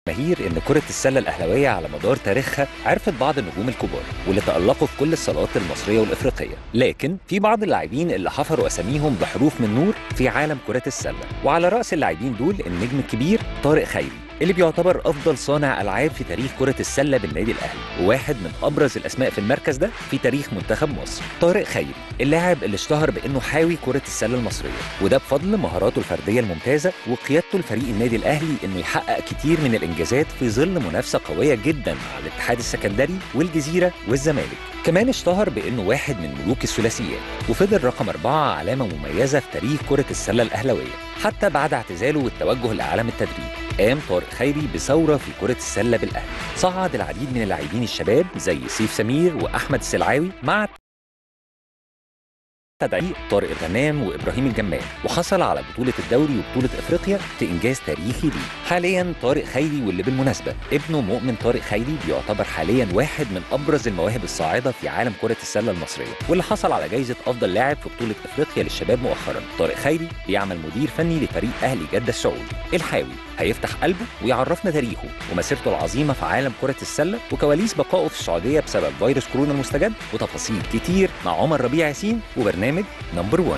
مهير ان كرة السلة الأهلاوية على مدار تاريخها عرفت بعض النجوم الكبار واللي تألقوا في كل الصالات المصرية والإفريقية، لكن في بعض اللاعبين اللي حفروا أساميهم بحروف من نور في عالم كرة السلة، وعلى رأس اللاعبين دول النجم الكبير طارق خيري اللي بيعتبر افضل صانع العاب في تاريخ كره السله بالنادي الاهلي وواحد من ابرز الاسماء في المركز ده في تاريخ منتخب مصر طارق خيري اللاعب اللي اشتهر بانه حاوي كره السله المصريه وده بفضل مهاراته الفرديه الممتازه وقيادته لفريق النادي الاهلي انه يحقق كتير من الانجازات في ظل منافسه قويه جدا مع الاتحاد السكندري والجزيره والزمالك كمان اشتهر بانه واحد من ملوك الثلاثيات وفضل رقم أربعة علامة مميزة في تاريخ كرة السلة الأهلوية حتى بعد اعتزاله والتوجه لعالم التدريب قام طارق خيري بثورة في كرة السلة بالأهلي صعد العديد من اللاعبين الشباب زي سيف سمير وأحمد السلعاوي مع تدعيق طارق الغنام وابراهيم الجمال وحصل على بطوله الدوري وبطوله افريقيا في انجاز تاريخي ليه حاليا طارق خيري واللي بالمناسبه ابنه مؤمن طارق خيري بيعتبر حاليا واحد من ابرز المواهب الصاعده في عالم كره السله المصريه واللي حصل على جائزه افضل لاعب في بطوله افريقيا للشباب مؤخرا طارق خيري بيعمل مدير فني لفريق اهلي جده السعودي الحاوي هيفتح قلبه ويعرفنا تاريخه ومسيرته العظيمه في عالم كره السله وكواليس بقائه في السعوديه بسبب فيروس كورونا المستجد وتفاصيل كتير مع عمر ربيع ياسين وبرنامج نمبر 1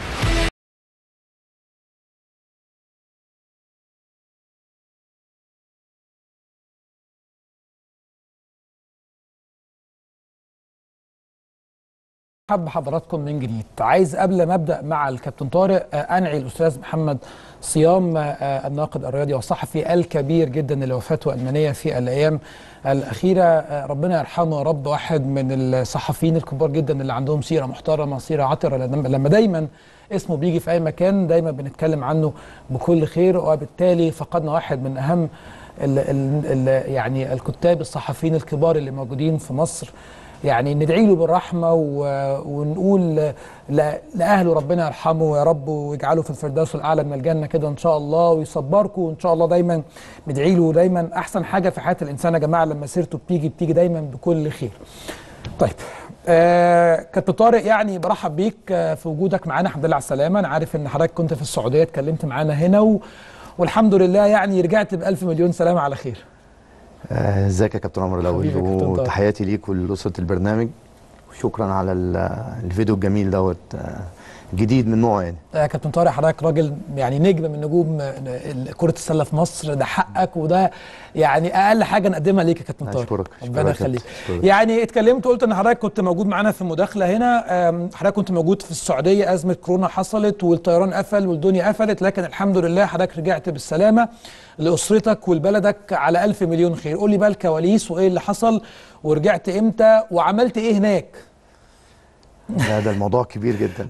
حب حضراتكم من جديد عايز قبل ما ابدا مع الكابتن طارق آه، انعي الاستاذ محمد صيام آه، الناقد الرياضي والصحفي الكبير جدا اللي وفاته المنيه في الايام الاخيره آه، ربنا يرحمه يا رب واحد من الصحفيين الكبار جدا اللي عندهم سيره محترمه سيره عطره لما لما دايما اسمه بيجي في اي مكان دايما بنتكلم عنه بكل خير وبالتالي فقدنا واحد من اهم ال ال ال يعني الكتاب الصحفيين الكبار اللي موجودين في مصر يعني ندعي له بالرحمه و- ونقول ل- لاهله ربنا يرحمه يا رب ويجعله في الفردوس الاعلى من الجنه كده ان شاء الله ويصبركم وان شاء الله دايما ندعي له دايما احسن حاجه في حياه الانسان يا جماعه لما سيرته بتيجي بتيجي دايما بكل خير. طيب آه كابتن طارق يعني برحب بيك آه في وجودك معانا الحمد لله على السلامه انا عارف ان حضرتك كنت في السعوديه اتكلمت معانا هنا و... والحمد لله يعني رجعت بألف مليون سلامه على خير. آه، ازيك يا كابتن عمر الاول حبيبي يا كابتن طارق. وتحياتي ليك ولاسره البرنامج وشكرا على ال- الفيديو الجميل دوت آه، جديد من نوعه يعني يا كابتن طارق حضرتك راجل يعني نجم من نجوم كرة السلة في مصر ده حقك وده يعني أقل حاجة نقدمها ليك يا كابتن طارق أشكرك، ربنا أشكرك يا يخليك كابتن، أشكرك. يعني اتكلمت قلت إن حضرتك كنت موجود معانا في مداخلة هنا أم، حضرتك كنت موجود في السعودية أزمة كورونا حصلت والطيران قفل والدنيا قفلت لكن الحمد لله حضرتك رجعت بالسلامة لأسرتك ولبلدك على ألف مليون خير قول لي بقى الكواليس وإيه اللي حصل ورجعت إمتى وعملت إيه هناك لا ده الموضوع كبير جدا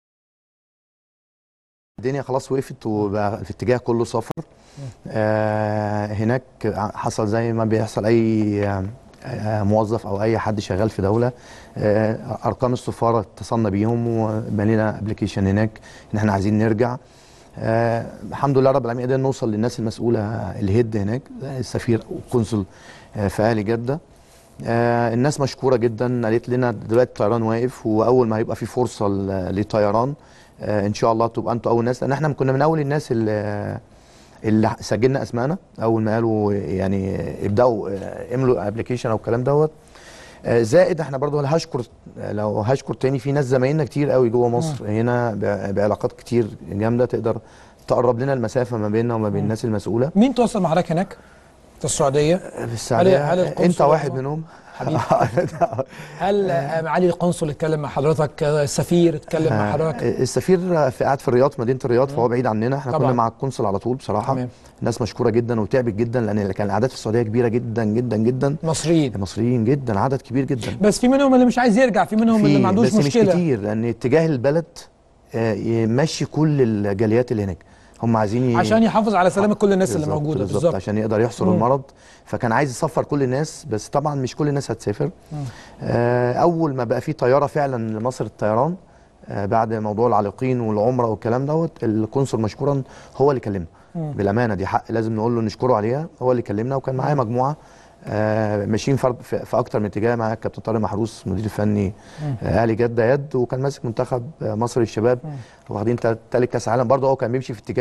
الدنيا خلاص وقفت وبقى في اتجاه كله سفر آه هناك حصل زي ما بيحصل اي آه، آه، موظف او اي حد شغال في دوله آه ارقام السفاره اتصلنا بيهم وبنينا ابلكيشن هناك ان احنا عايزين نرجع آه الحمد لله رب العالمين قدرنا نوصل للناس المسؤوله الهيد هناك السفير والقنصل آه في اهل جده آه الناس مشكوره جدا قالت لنا دلوقتي الطيران واقف واول ما هيبقى في فرصه ل- للطيران آه ان شاء الله تبقى انتوا اول ناس لان احنا كنا من اول الناس اللي اللي سجلنا اسمائنا اول ما قالوا يعني ابداوا آه، املوا ابلكيشن او الكلام دوت آه، زائد احنا برضو هشكر لو هشكر تاني في ناس زمايلنا كتير قوي جوه مصر هنا ب- بعلاقات كتير جامده تقدر تقرب لنا المسافه ما بيننا وما بين الناس المسؤوله مين تواصل مع حضرتك هناك في السعودية في السعوديه هل القنصل انت واحد أصلاً؟ منهم حبيبي هل آه، معالي القنصل اتكلم مع حضرتك آه، السفير اتكلم مع حضرتك السفير في قاعد في الرياض في مدينه الرياض فهو بعيد عننا احنا طبعاً. كنا مع القنصل على طول بصراحه تمام. الناس مشكوره جدا وتعبت جدا لان كان الاعداد في السعوديه كبيره جدا جدا جدا مصريين مصريين جدا عدد كبير جدا بس في منهم اللي مش عايز يرجع في منهم اللي في- ما عندوش بس مش مشكله كتير لان اتجاه البلد آه، يمشي كل الجاليات اللي هناك هم عايزين ي- عشان يحافظ على سلامه كل الناس اللي بالظبط- موجوده بالظبط بالظبط عشان يقدر يحصر مم. المرض فكان عايز يسفر كل الناس بس طبعا مش كل الناس هتسافر آه اول ما بقى في طياره فعلا لمصر الطيران آه بعد موضوع العالقين والعمره والكلام دوت القنصل مشكورا هو اللي كلمنا بالامانه دي حق لازم نقول له نشكره عليها هو اللي كلمنا وكان معايا مجموعه آه ماشيين فرد في, في اكتر من اتجاه معايا الكابتن طارق محروس مدير الفني آه اهلي جده يد وكان ماسك منتخب آه مصر للشباب واخدين تال- تالت كاس عالم برضه هو كان بيمشي في اتجاه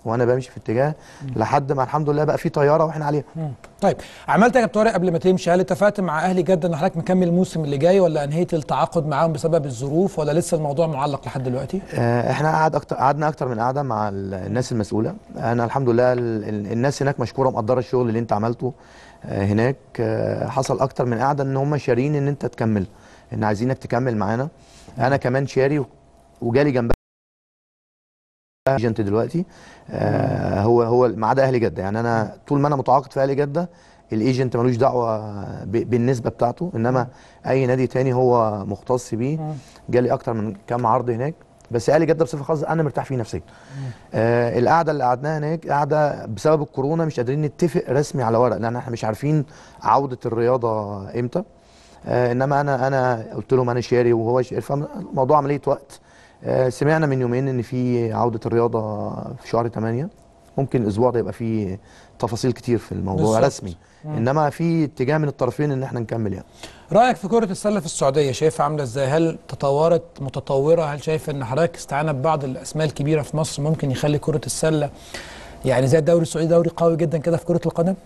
وانا بمشي في اتجاه لحد ما الحمد لله بقى في طياره واحنا عليها مم. طيب عملت يا كابتن طارق قبل ما تمشي هل اتفقت مع اهلي جده ان حضرتك مكمل الموسم اللي جاي ولا انهيت التعاقد معاهم بسبب الظروف ولا لسه الموضوع معلق لحد دلوقتي؟ آه، احنا قعد اكتر قعدنا اكتر من قعده مع ال- الناس المسؤوله انا الحمد لله ال- ال- الناس هناك مشكوره مقدره الشغل اللي انت عملته آه، هناك آه، حصل اكتر من قعده ان هم شارين ان انت تكمل ان عايزينك تكمل معانا انا كمان شاري و- وجالي جنبها ايجنت دلوقتي آه هو هو ما عدا اهلي جده يعني انا طول ما انا متعاقد في اهلي جده الايجنت ملوش دعوه ب- بالنسبه بتاعته انما اي نادي تاني هو مختص بيه جالي اكتر من كام عرض هناك بس اهلي جده بصفه خاصه انا مرتاح فيه نفسيا آه القعده اللي قعدناها هناك قعده بسبب الكورونا مش قادرين نتفق رسمي على ورق لان احنا مش عارفين عوده الرياضه امتى آه انما انا انا قلت لهم انا شاري وهو شاري فالموضوع عمليه وقت آه سمعنا من يومين ان في عوده الرياضه في شهر 8 ممكن الاسبوع ده يبقى فيه تفاصيل كتير في الموضوع بالظبط. رسمي انما في اتجاه من الطرفين ان احنا نكمل يعني رايك في كره السله في السعوديه شايفها عامله ازاي؟ هل تطورت متطوره؟ هل شايف ان حضرتك استعانه ببعض الاسماء الكبيره في مصر ممكن يخلي كره السله يعني زي الدوري السعودي دوري قوي جدا كده في كره القدم؟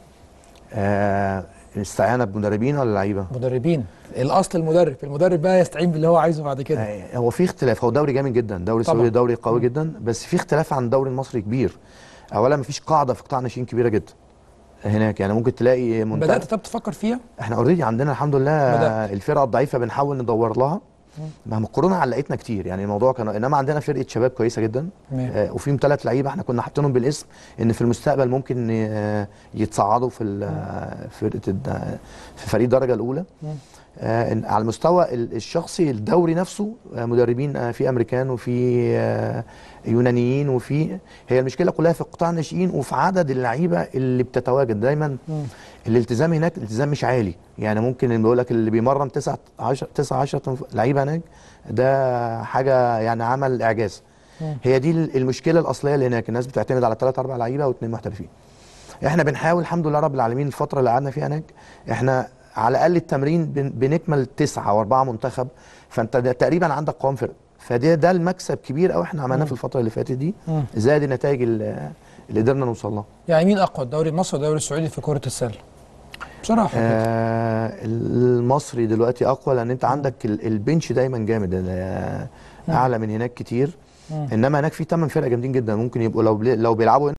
آه استعانه بمدربين ولا لعيبه؟ مدربين الاصل المدرب المدرب بقى يستعين باللي هو عايزه بعد كده آه، هو في اختلاف هو دوري جامد جدا دوري طبعاً. السعودي دوري قوي جدا بس في اختلاف عن الدوري المصري كبير اولا مفيش قاعده في قطاع ناشئين كبيره جدا هناك يعني ممكن تلاقي بدات منتخب طب تفكر فيها؟ احنا اوريدي عندنا الحمد لله بدأت. الفرقه الضعيفه بنحاول ندور لها ما هو الكورونا علقتنا كتير يعني الموضوع كان انما عندنا فرقه شباب كويسه جدا تمام. آه وفيهم ثلاث لعيبه احنا كنا حاطينهم بالاسم ان في المستقبل ممكن آه يتصعدوا في ال- فرقه الد- في فريق الدرجه الاولى آه إن- على المستوى ال- الشخصي الدوري نفسه آه مدربين آه في امريكان وفي آه يونانيين وفي هي المشكله كلها في قطاع الناشئين وفي عدد اللعيبه اللي بتتواجد دايما الالتزام هناك الالتزام مش عالي يعني ممكن اللي بيقول لك اللي بيمرن 9 10 9 10 لعيبه هناك ده حاجه يعني عمل اعجاز هي دي المشكله الاصليه اللي هناك الناس بتعتمد على 3 4 لعيبه واثنين محترفين احنا بنحاول الحمد لله رب العالمين الفتره اللي قعدنا فيها هناك احنا على الاقل التمرين بن- بنكمل تسعه واربعه منتخب فانت ده تقريبا عندك قوام فرقه فده ده المكسب كبير قوي احنا عملناه في الفتره اللي فاتت دي مم. زائد النتائج اللي اللي قدرنا نوصل لها يعني مين اقوى الدوري المصري ولا الدوري السعودي في كره السله؟ بصراحه كده. آه المصري دلوقتي اقوى لان انت عندك ال- البنش دايما جامد ال- اعلى من هناك كتير مم. انما هناك في ثمان فرق جامدين جدا ممكن يبقوا لو بل- لو بيلعبوا هنا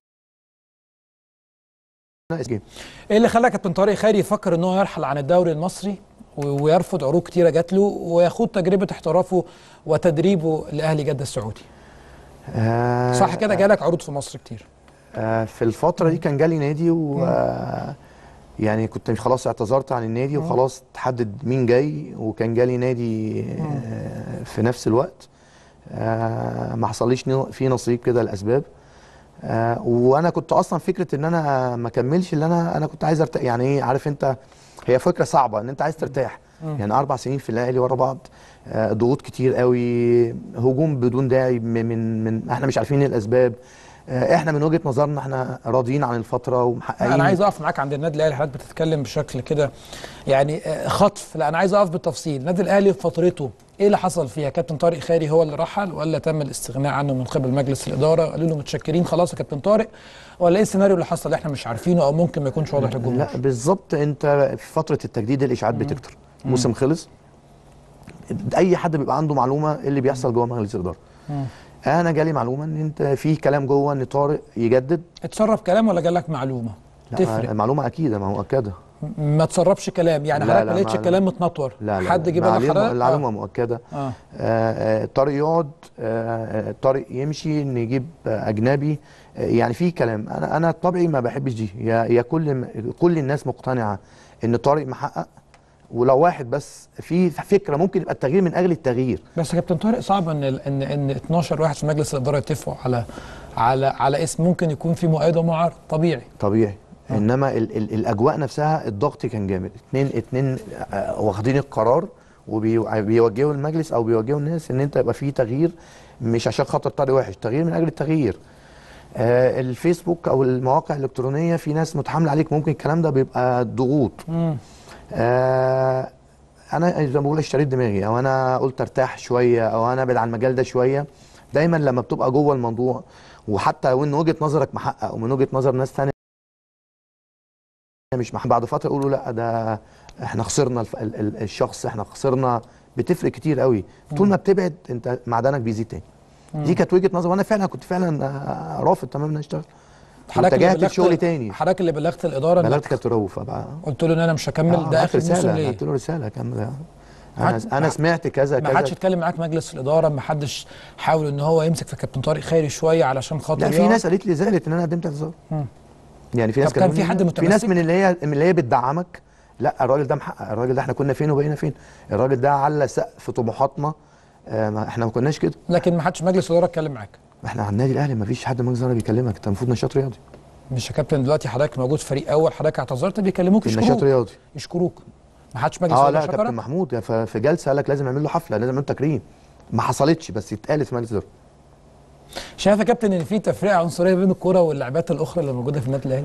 جيم. ايه اللي خلى كابتن طارق خيري يفكر ان هو يرحل عن الدوري المصري و- ويرفض عروض كتيره جات له ويخوض تجربه احترافه وتدريبه لاهلي جده السعودي آه صح كده جالك عروض في مصر كتير آه في الفتره دي كان جالي نادي و آه يعني كنت خلاص اعتذرت عن النادي وخلاص تحدد مين جاي وكان جالي نادي آه في نفس الوقت آه ما حصليش نو- فيه نصيب كده لاسباب آه وانا كنت اصلا فكره ان انا ما اكملش اللي انا انا كنت عايز ارتاح يعني ايه عارف انت هي فكره صعبه ان انت عايز ترتاح يعني اربع سنين في الاهلي ورا بعض آه ضغوط كتير قوي هجوم بدون داعي من من, من احنا مش عارفين ايه الاسباب آه احنا من وجهه نظرنا احنا راضيين عن الفتره ومحققين انا عايز اقف معاك عند النادي الاهلي حضرتك بتتكلم بشكل كده يعني آه، خطف لا انا عايز اقف بالتفصيل النادي الاهلي في فترته ايه اللي حصل فيها كابتن طارق خيري هو اللي رحل ولا تم الاستغناء عنه من قبل مجلس الاداره قالوا له متشكرين خلاص يا كابتن طارق ولا ايه السيناريو اللي حصل اللي احنا مش عارفينه او ممكن ما يكونش واضح للجمهور لا بالظبط انت في فتره التجديد الاشاعات بتكتر الموسم خلص اي حد بيبقى عنده معلومه ايه اللي بيحصل جوه مجلس الاداره انا جالي معلومه ان انت في كلام جوه ان طارق يجدد اتسرب كلام ولا جالك معلومه لا تفرق معلومه اكيده ما مؤكده ما تسربش كلام يعني لا، حضرتك لا، ما لقيتش ما- الكلام متنطور لا لا حد جه بلغ معلومة- حضرتك المعلومه آه. مؤكده اه آه، آه، طارق يقعد آه، آه، طارق يمشي نجيب آه، اجنبي آه، يعني في كلام انا انا طبعي ما بحبش دي يا يا كل كل الناس مقتنعه ان طارق محقق ولو واحد بس في فكره ممكن يبقى التغيير من اجل التغيير بس يا كابتن طارق صعب ان ال- ان ان 12 واحد في مجلس الاداره يتفقوا على على على اسم ممكن يكون في مؤيد ومعارض طبيعي طبيعي انما ال ال الاجواء نفسها الضغط كان جامد اتنين اتنين آه، واخدين القرار وبيوجهوا المجلس او بيوجهوا الناس ان انت يبقى في تغيير مش عشان خاطر طارق وحش تغيير من اجل التغيير آه الفيسبوك او المواقع الالكترونيه في ناس متحامله عليك ممكن الكلام ده بيبقى ضغوط آه انا زي ما بقول اشتريت دماغي او انا قلت ارتاح شويه او انا ابعد عن المجال ده شويه دايما لما بتبقى جوه الموضوع وحتى وان وجهه نظرك محقق ومن وجهه نظر ناس تانية مش محقق بعد فتره يقولوا لا ده احنا خسرنا الف... ال... ال... الشخص احنا خسرنا بتفرق كتير قوي طول ما بتبعد انت معدنك بيزيد تاني دي كانت وجهه نظر وانا فعلا كنت فعلا آه، رافض تماما ان أنا اشتغل حضرتك اللي واتجهت بلغت- لشغل تاني حضرتك اللي بلغت الاداره بلغت انك كابتن رؤوف بقى قلت له ان انا مش هكمل ده بعت اخر موسم رساله ليه بعت له رساله كمل انا حد- انا سمعت كذا ما حدش كذا اتكلم معاك مجلس الاداره ما حدش حاول ان هو يمسك في كابتن طارق خيري شويه علشان خاطر لا في يقعد؟ ناس قالت لي زعلت ان انا قدمت اعتذار يعني في ناس طب كان كلموني- في حد في متمسك؟ ناس من اللي هي من اللي هي بتدعمك لا الراجل ده محقق الراجل ده احنا كنا فين وبقينا فين الراجل ده على سقف طموحاتنا آه ما احنا ما كناش كده لكن ما حدش مجلس الاداره اتكلم معاك ما احنا على النادي الاهلي ما فيش حد مجلس إدارة بيكلمك انت المفروض نشاط رياضي مش يا كابتن دلوقتي حضرتك موجود في فريق اول حضرتك اعتذرت بيكلموك في نشاط يشكروك رياضي يشكروك ما حدش مجلس اه الاداره لا كابتن شكرك محمود ف- في جلسه قال لك لازم نعمل له حفله لازم نعمل له تكريم ما حصلتش بس اتقالت في مجلس الاداره شايف يا كابتن ان في تفرقه عنصريه بين الكوره واللعبات الاخرى اللي موجوده في النادي الاهلي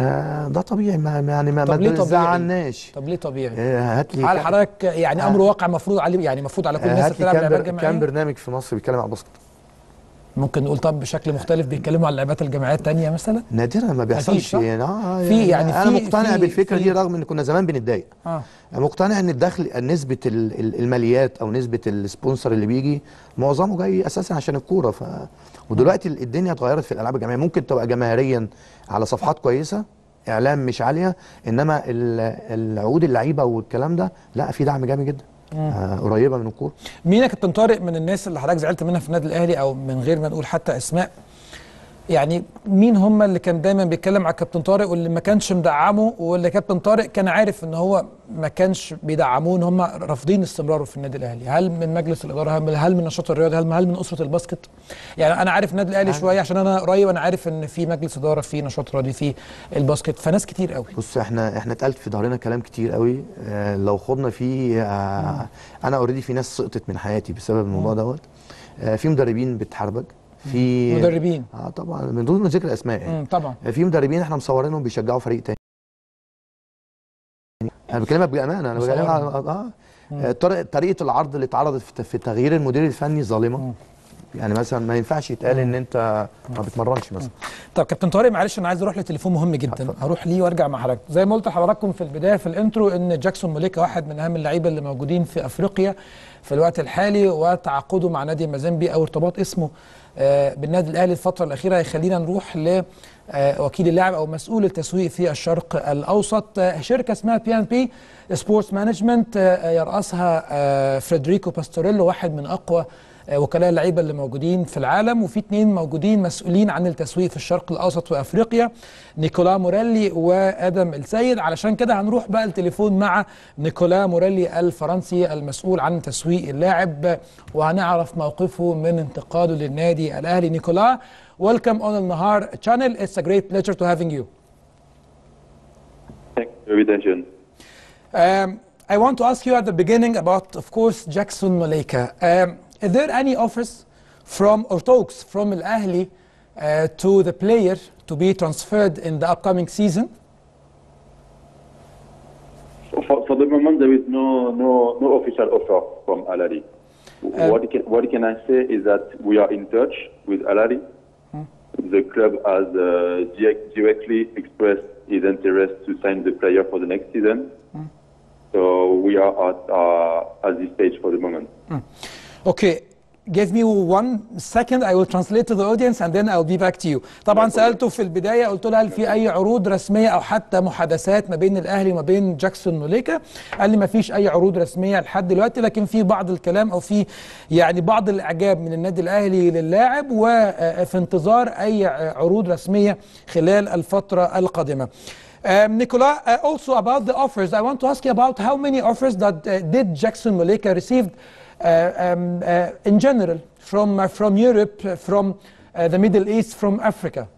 آه ده طبيعي ما ما- يعني ما طب ما ليه طبيعي؟ تزعلناش طب ليه طبيعي آه هات لي هل كام- حضرتك يعني امر واقع مفروض عليه يعني مفروض على كل آه، الناس هات اللي لي بتلعب كام, لعبات بر... كام جماعيه برنامج في مصر بيتكلم على الباسكت ممكن نقول طب بشكل مختلف بيتكلموا على اللعبات الجماعيه الثانيه مثلا نادرا ما مفيش، بيحصلش صح؟ يعني اه في يعني انا في- مقتنع في- بالفكره في- دي رغم ان كنا زمان بنتضايق اه مقتنع ان الدخل نسبه ال- ال- الماليات او نسبه السبونسر اللي بيجي معظمه جاي اساسا عشان الكوره ف ودلوقتي ال- الدنيا اتغيرت في الالعاب الجماعيه ممكن تبقى جماهيريا على صفحات كويسه اعلام مش عاليه انما ال- العقود اللعيبه والكلام ده لا في دعم جامد جدا آه قريبه من الكوره مين يا كابتن طارق من الناس اللي حضرتك زعلت منها في النادي الاهلي او من غير ما نقول حتى اسماء يعني مين هم اللي كان دايما بيتكلم على كابتن طارق واللي ما كانش مدعمه واللي كابتن طارق كان عارف ان هو ما كانش بيدعموه ان هم رافضين استمراره في النادي الاهلي هل من مجلس الاداره هل من- هل من نشاط الرياضي هل هل من اسره الباسكت يعني انا عارف النادي الاهلي شويه عشان انا قريب انا عارف ان في مجلس اداره في نشاط رياضي في الباسكت فناس كتير قوي بص احنا احنا اتقالت في ظهرنا كلام كتير قوي آه لو خضنا فيه آه انا اوريدي في ناس سقطت من حياتي بسبب الموضوع دوت آه في مدربين بتحاربك في مدربين اه طبعا من دون ذكر اسماء يعني امم طبعا في مدربين احنا مصورينهم بيشجعوا فريق تاني انا بكلمك بامانه انا بكلمك مصورهم. على- اه آه، طريقه طريقه العرض اللي اتعرضت في في تغيير المدير الفني ظالمه يعني مثلا ما ينفعش يتقال ان انت ما بتمرنش مثلا طب كابتن طارق معلش انا عايز اروح لتليفون مهم جدا هروح ليه وارجع مع حضرتك زي ما قلت لحضراتكم في البدايه في الانترو ان جاكسون موليكا واحد من اهم اللعيبه اللي موجودين في افريقيا في الوقت الحالي وتعاقده مع نادي مازيمبي او ارتباط اسمه آه، بالنادي الاهلي الفتره الاخيره هيخلينا نروح ل آه، وكيل اللاعب او مسؤول التسويق في الشرق الاوسط آه، شركه اسمها بي ان بي سبورتس مانجمنت يرأسها آه، فريدريكو باستوريلو واحد من اقوى آه، وكلاء اللعيبه اللي موجودين في العالم وفي اثنين موجودين مسؤولين عن التسويق في الشرق الاوسط وافريقيا نيكولا موريلي وادم السيد علشان كده هنروح بقى التليفون مع نيكولا موريلي الفرنسي المسؤول عن تسويق اللاعب وهنعرف موقفه من انتقاله للنادي الاهلي نيكولا welcome on النهار channel it's a great pleasure to having you Thank you for your invitation. Um, I want to ask you at the beginning about, of course, Jackson Maleka. Um, is there any offers from or talks from Al Ahly uh, to the player to be transferred in the upcoming season? For, for the moment, there is no, no, no official offer from Al Ahly. what, can, what can I say is that we are in touch with Al Ahly. The club has uh, direct, directly expressed his interest to sign the player for the next season. So we are at, uh, at this stage for the moment. Okay. Give me one second I will translate to the audience and then I'll be back to you. طبعا سألته في البداية قلت له هل في أي عروض رسمية أو حتى محادثات ما بين الأهلي وما بين جاكسون موليكا؟ قال لي ما فيش أي عروض رسمية لحد دلوقتي لكن في بعض الكلام أو في يعني بعض الإعجاب من النادي الأهلي للاعب وفي انتظار أي عروض رسمية خلال الفترة القادمة. Um, Nicola, uh, also about the offers, I want to ask you about how many offers that uh, did Jackson Moleka received uh, um, uh, in general from uh, from Europe, uh, from uh, the Middle East, from Africa.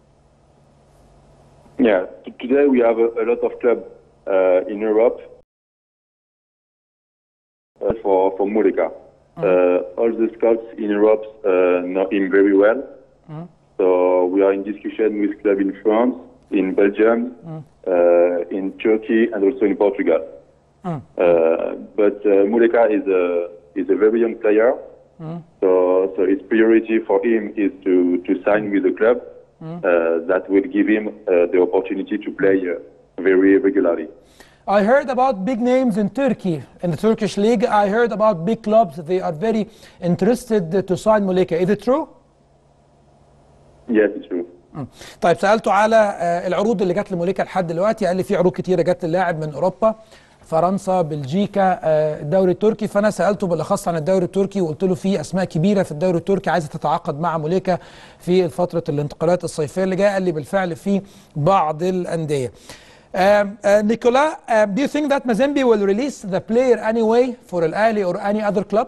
Yeah, t- today we have a, a lot of clubs uh, in Europe uh, for for Muleka. Uh, all the scouts in Europe uh, know him very well. So we are in discussion with clubs in France, in Belgium, uh, in Turkey, and also in Portugal. Uh, but uh, Muleka is a is a very young player. So, so his priority for him is to, to sign with the club uh, that will give him uh, the opportunity to play uh, very regularly. I heard about big names in Turkey, in the Turkish league. I heard about big clubs. They are very interested to sign Muleka. Is it true? Yes, it's true. طيب سالته على آه، العروض اللي جت لموليكا لحد دلوقتي قال لي في عروض كتيره جت للاعب من اوروبا فرنسا بلجيكا آه، الدوري التركي فانا سالته بالاخص عن الدوري التركي وقلت له في اسماء كبيره في الدوري التركي عايزه تتعاقد مع موليكا في فتره الانتقالات الصيفيه اللي جايه قال لي بالفعل في بعض الانديه Um, uh, Nicola, um, do you think that Mazembe will release the player anyway for Al Ahly or any other club?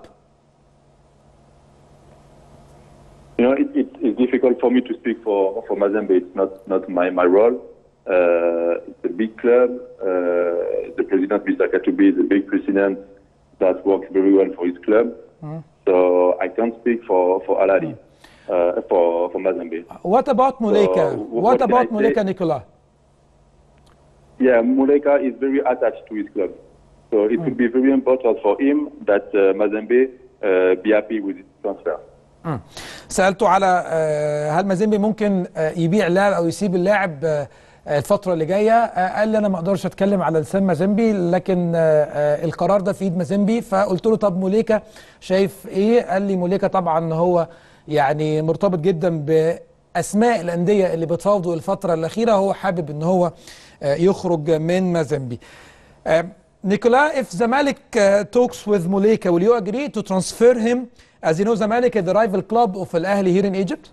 You know, it, it, it's difficult for me to speak for, for Mazembe. It's not, not my, my role. Uh, it's a big club. Uh, the president, Mr. Katubi, is a big president that works very well for his club. So I can't speak for, for Alari, uh, for, for Mazembe. What about Muleka? So, what what can about I say? Muleka, Nicola? Yeah, Muleka is very attached to his club. So it will be very important for him that uh, Mazembe uh, be happy with his transfer. سالته على آه، هل مازيمبي ممكن آه، يبيع اللاعب او يسيب اللاعب آه، آه، الفتره اللي جايه آه، قال لي انا ما اقدرش اتكلم على لسان مازيمبي لكن آه، آه، القرار ده في ايد مازيمبي فقلت له طب موليكا شايف ايه قال لي موليكا طبعا هو يعني مرتبط جدا باسماء الانديه اللي بتفاوضه الفتره الاخيره هو حابب ان هو آه، يخرج من مازيمبي Uh, Nicola, if Zamalek uh, talks with Muleka, will you agree to transfer him? As you know, Zamalek is the rival club of Al Ahly here in Egypt.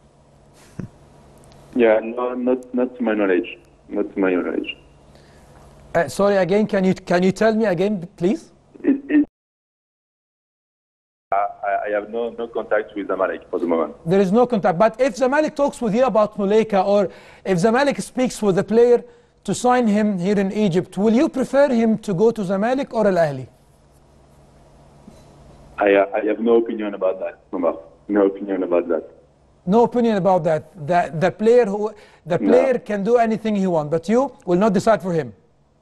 Yeah, no, not, not to my knowledge. Not to my knowledge. Uh, sorry again, can you can you tell me again, please? It, it, I, I have no, no contact with Zamalek for the moment. There is no contact. But if Zamalek talks with you about Muleka, or if Zamalek speaks with the player to sign him here in Egypt, will you prefer him to go to Zamalek or Al Ahly? I, I have no opinion about that, Omar. No opinion about that. No opinion about that. The the player who the No. player can do anything he wants, but you will not decide for him.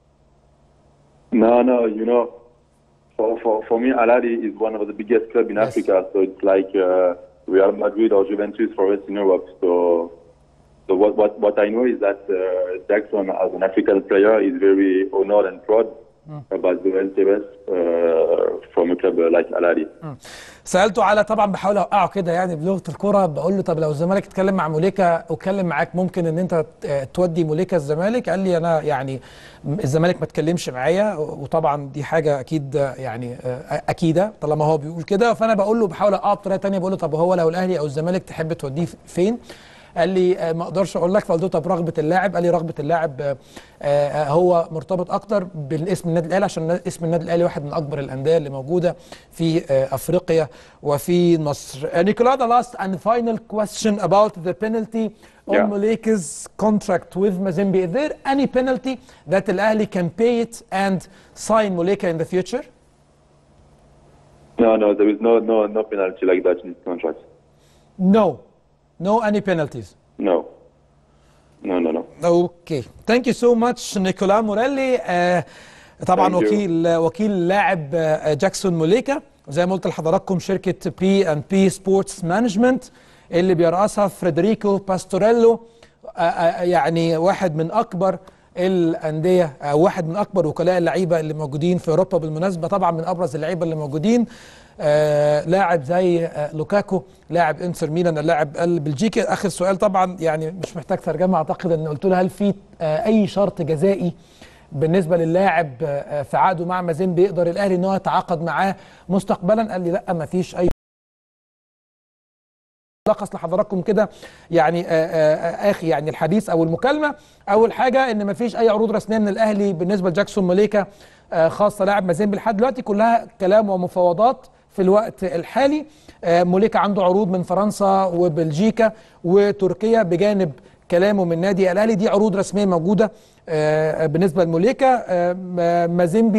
No, no, you know, for, for, for me, Al Ahly is one of the biggest clubs in Yes. Africa. So it's like uh, Real Madrid or Juventus for us in Europe. So, so what, what, what I know is that uh, Jackson, as an African player, is very honored and proud about the interest uh, from a club like Al Ahly. سالته على طبعا بحاول اوقعه كده يعني بلغه الكره بقول له طب لو الزمالك اتكلم مع موليكا واتكلم معاك ممكن ان انت ت- تودي موليكا الزمالك قال لي انا يعني م- الزمالك ما اتكلمش معايا وطبعا دي حاجه اكيد يعني آه، اكيده طالما هو بيقول كده فانا بقول له بحاول اوقعه بطريقه ثانيه بقول له طب هو لو الاهلي او الزمالك تحب توديه فين؟ قال لي آه، ما اقدرش اقول لك فقلت له طب رغبه اللاعب قال لي رغبه اللاعب آه، آه، هو مرتبط اكتر بالاسم النادي الاهلي عشان اسم النادي الاهلي واحد من اكبر الانديه اللي موجوده في آه، افريقيا وفي مصر. Uh, Nicola, the last and final question about the penalty on Yeah. Muleka's contract with Mazembe. Is there any penalty that Al Ahly can pay it and sign Muleka in the future? No, no, there is no, no, no penalty like that in his contract. No, no any penalties. No. No, no, no. اوكي ثانك يو سو ماتش نيكولا موريلي آه طبعا Thank you. وكيل وكيل اللاعب آه جاكسون موليكا زي ما قلت لحضراتكم شركه بي اند بي سبورتس مانجمنت اللي بيرأسها فريدريكو باستوريلو آه آه يعني واحد من اكبر الانديه آه واحد من اكبر وكلاء اللعيبه اللي موجودين في اوروبا بالمناسبه طبعا من ابرز اللعيبه اللي موجودين آه لاعب زي آه لوكاكو لاعب انتر ميلان اللاعب البلجيكي اخر سؤال طبعا يعني مش محتاج ترجمه اعتقد ان قلت له هل في آه اي شرط جزائي بالنسبه للاعب آه في عقده مع مازين بيقدر الاهلي ان هو يتعاقد معاه مستقبلا قال لي لا ما فيش اي لخص لحضراتكم كده يعني آه، آه، اخي يعني الحديث او المكالمه اول حاجه ان مفيش اي عروض رسميه من الاهلي بالنسبه لجاكسون موليكا آه، خاصه لاعب مازيمبي لحد دلوقتي كلها كلام ومفاوضات في الوقت الحالي آه، موليكا عنده عروض من فرنسا وبلجيكا وتركيا بجانب كلامه من نادي الاهلي دي عروض رسميه موجوده آه، بالنسبه لموليكا آه، ما- مازيمبي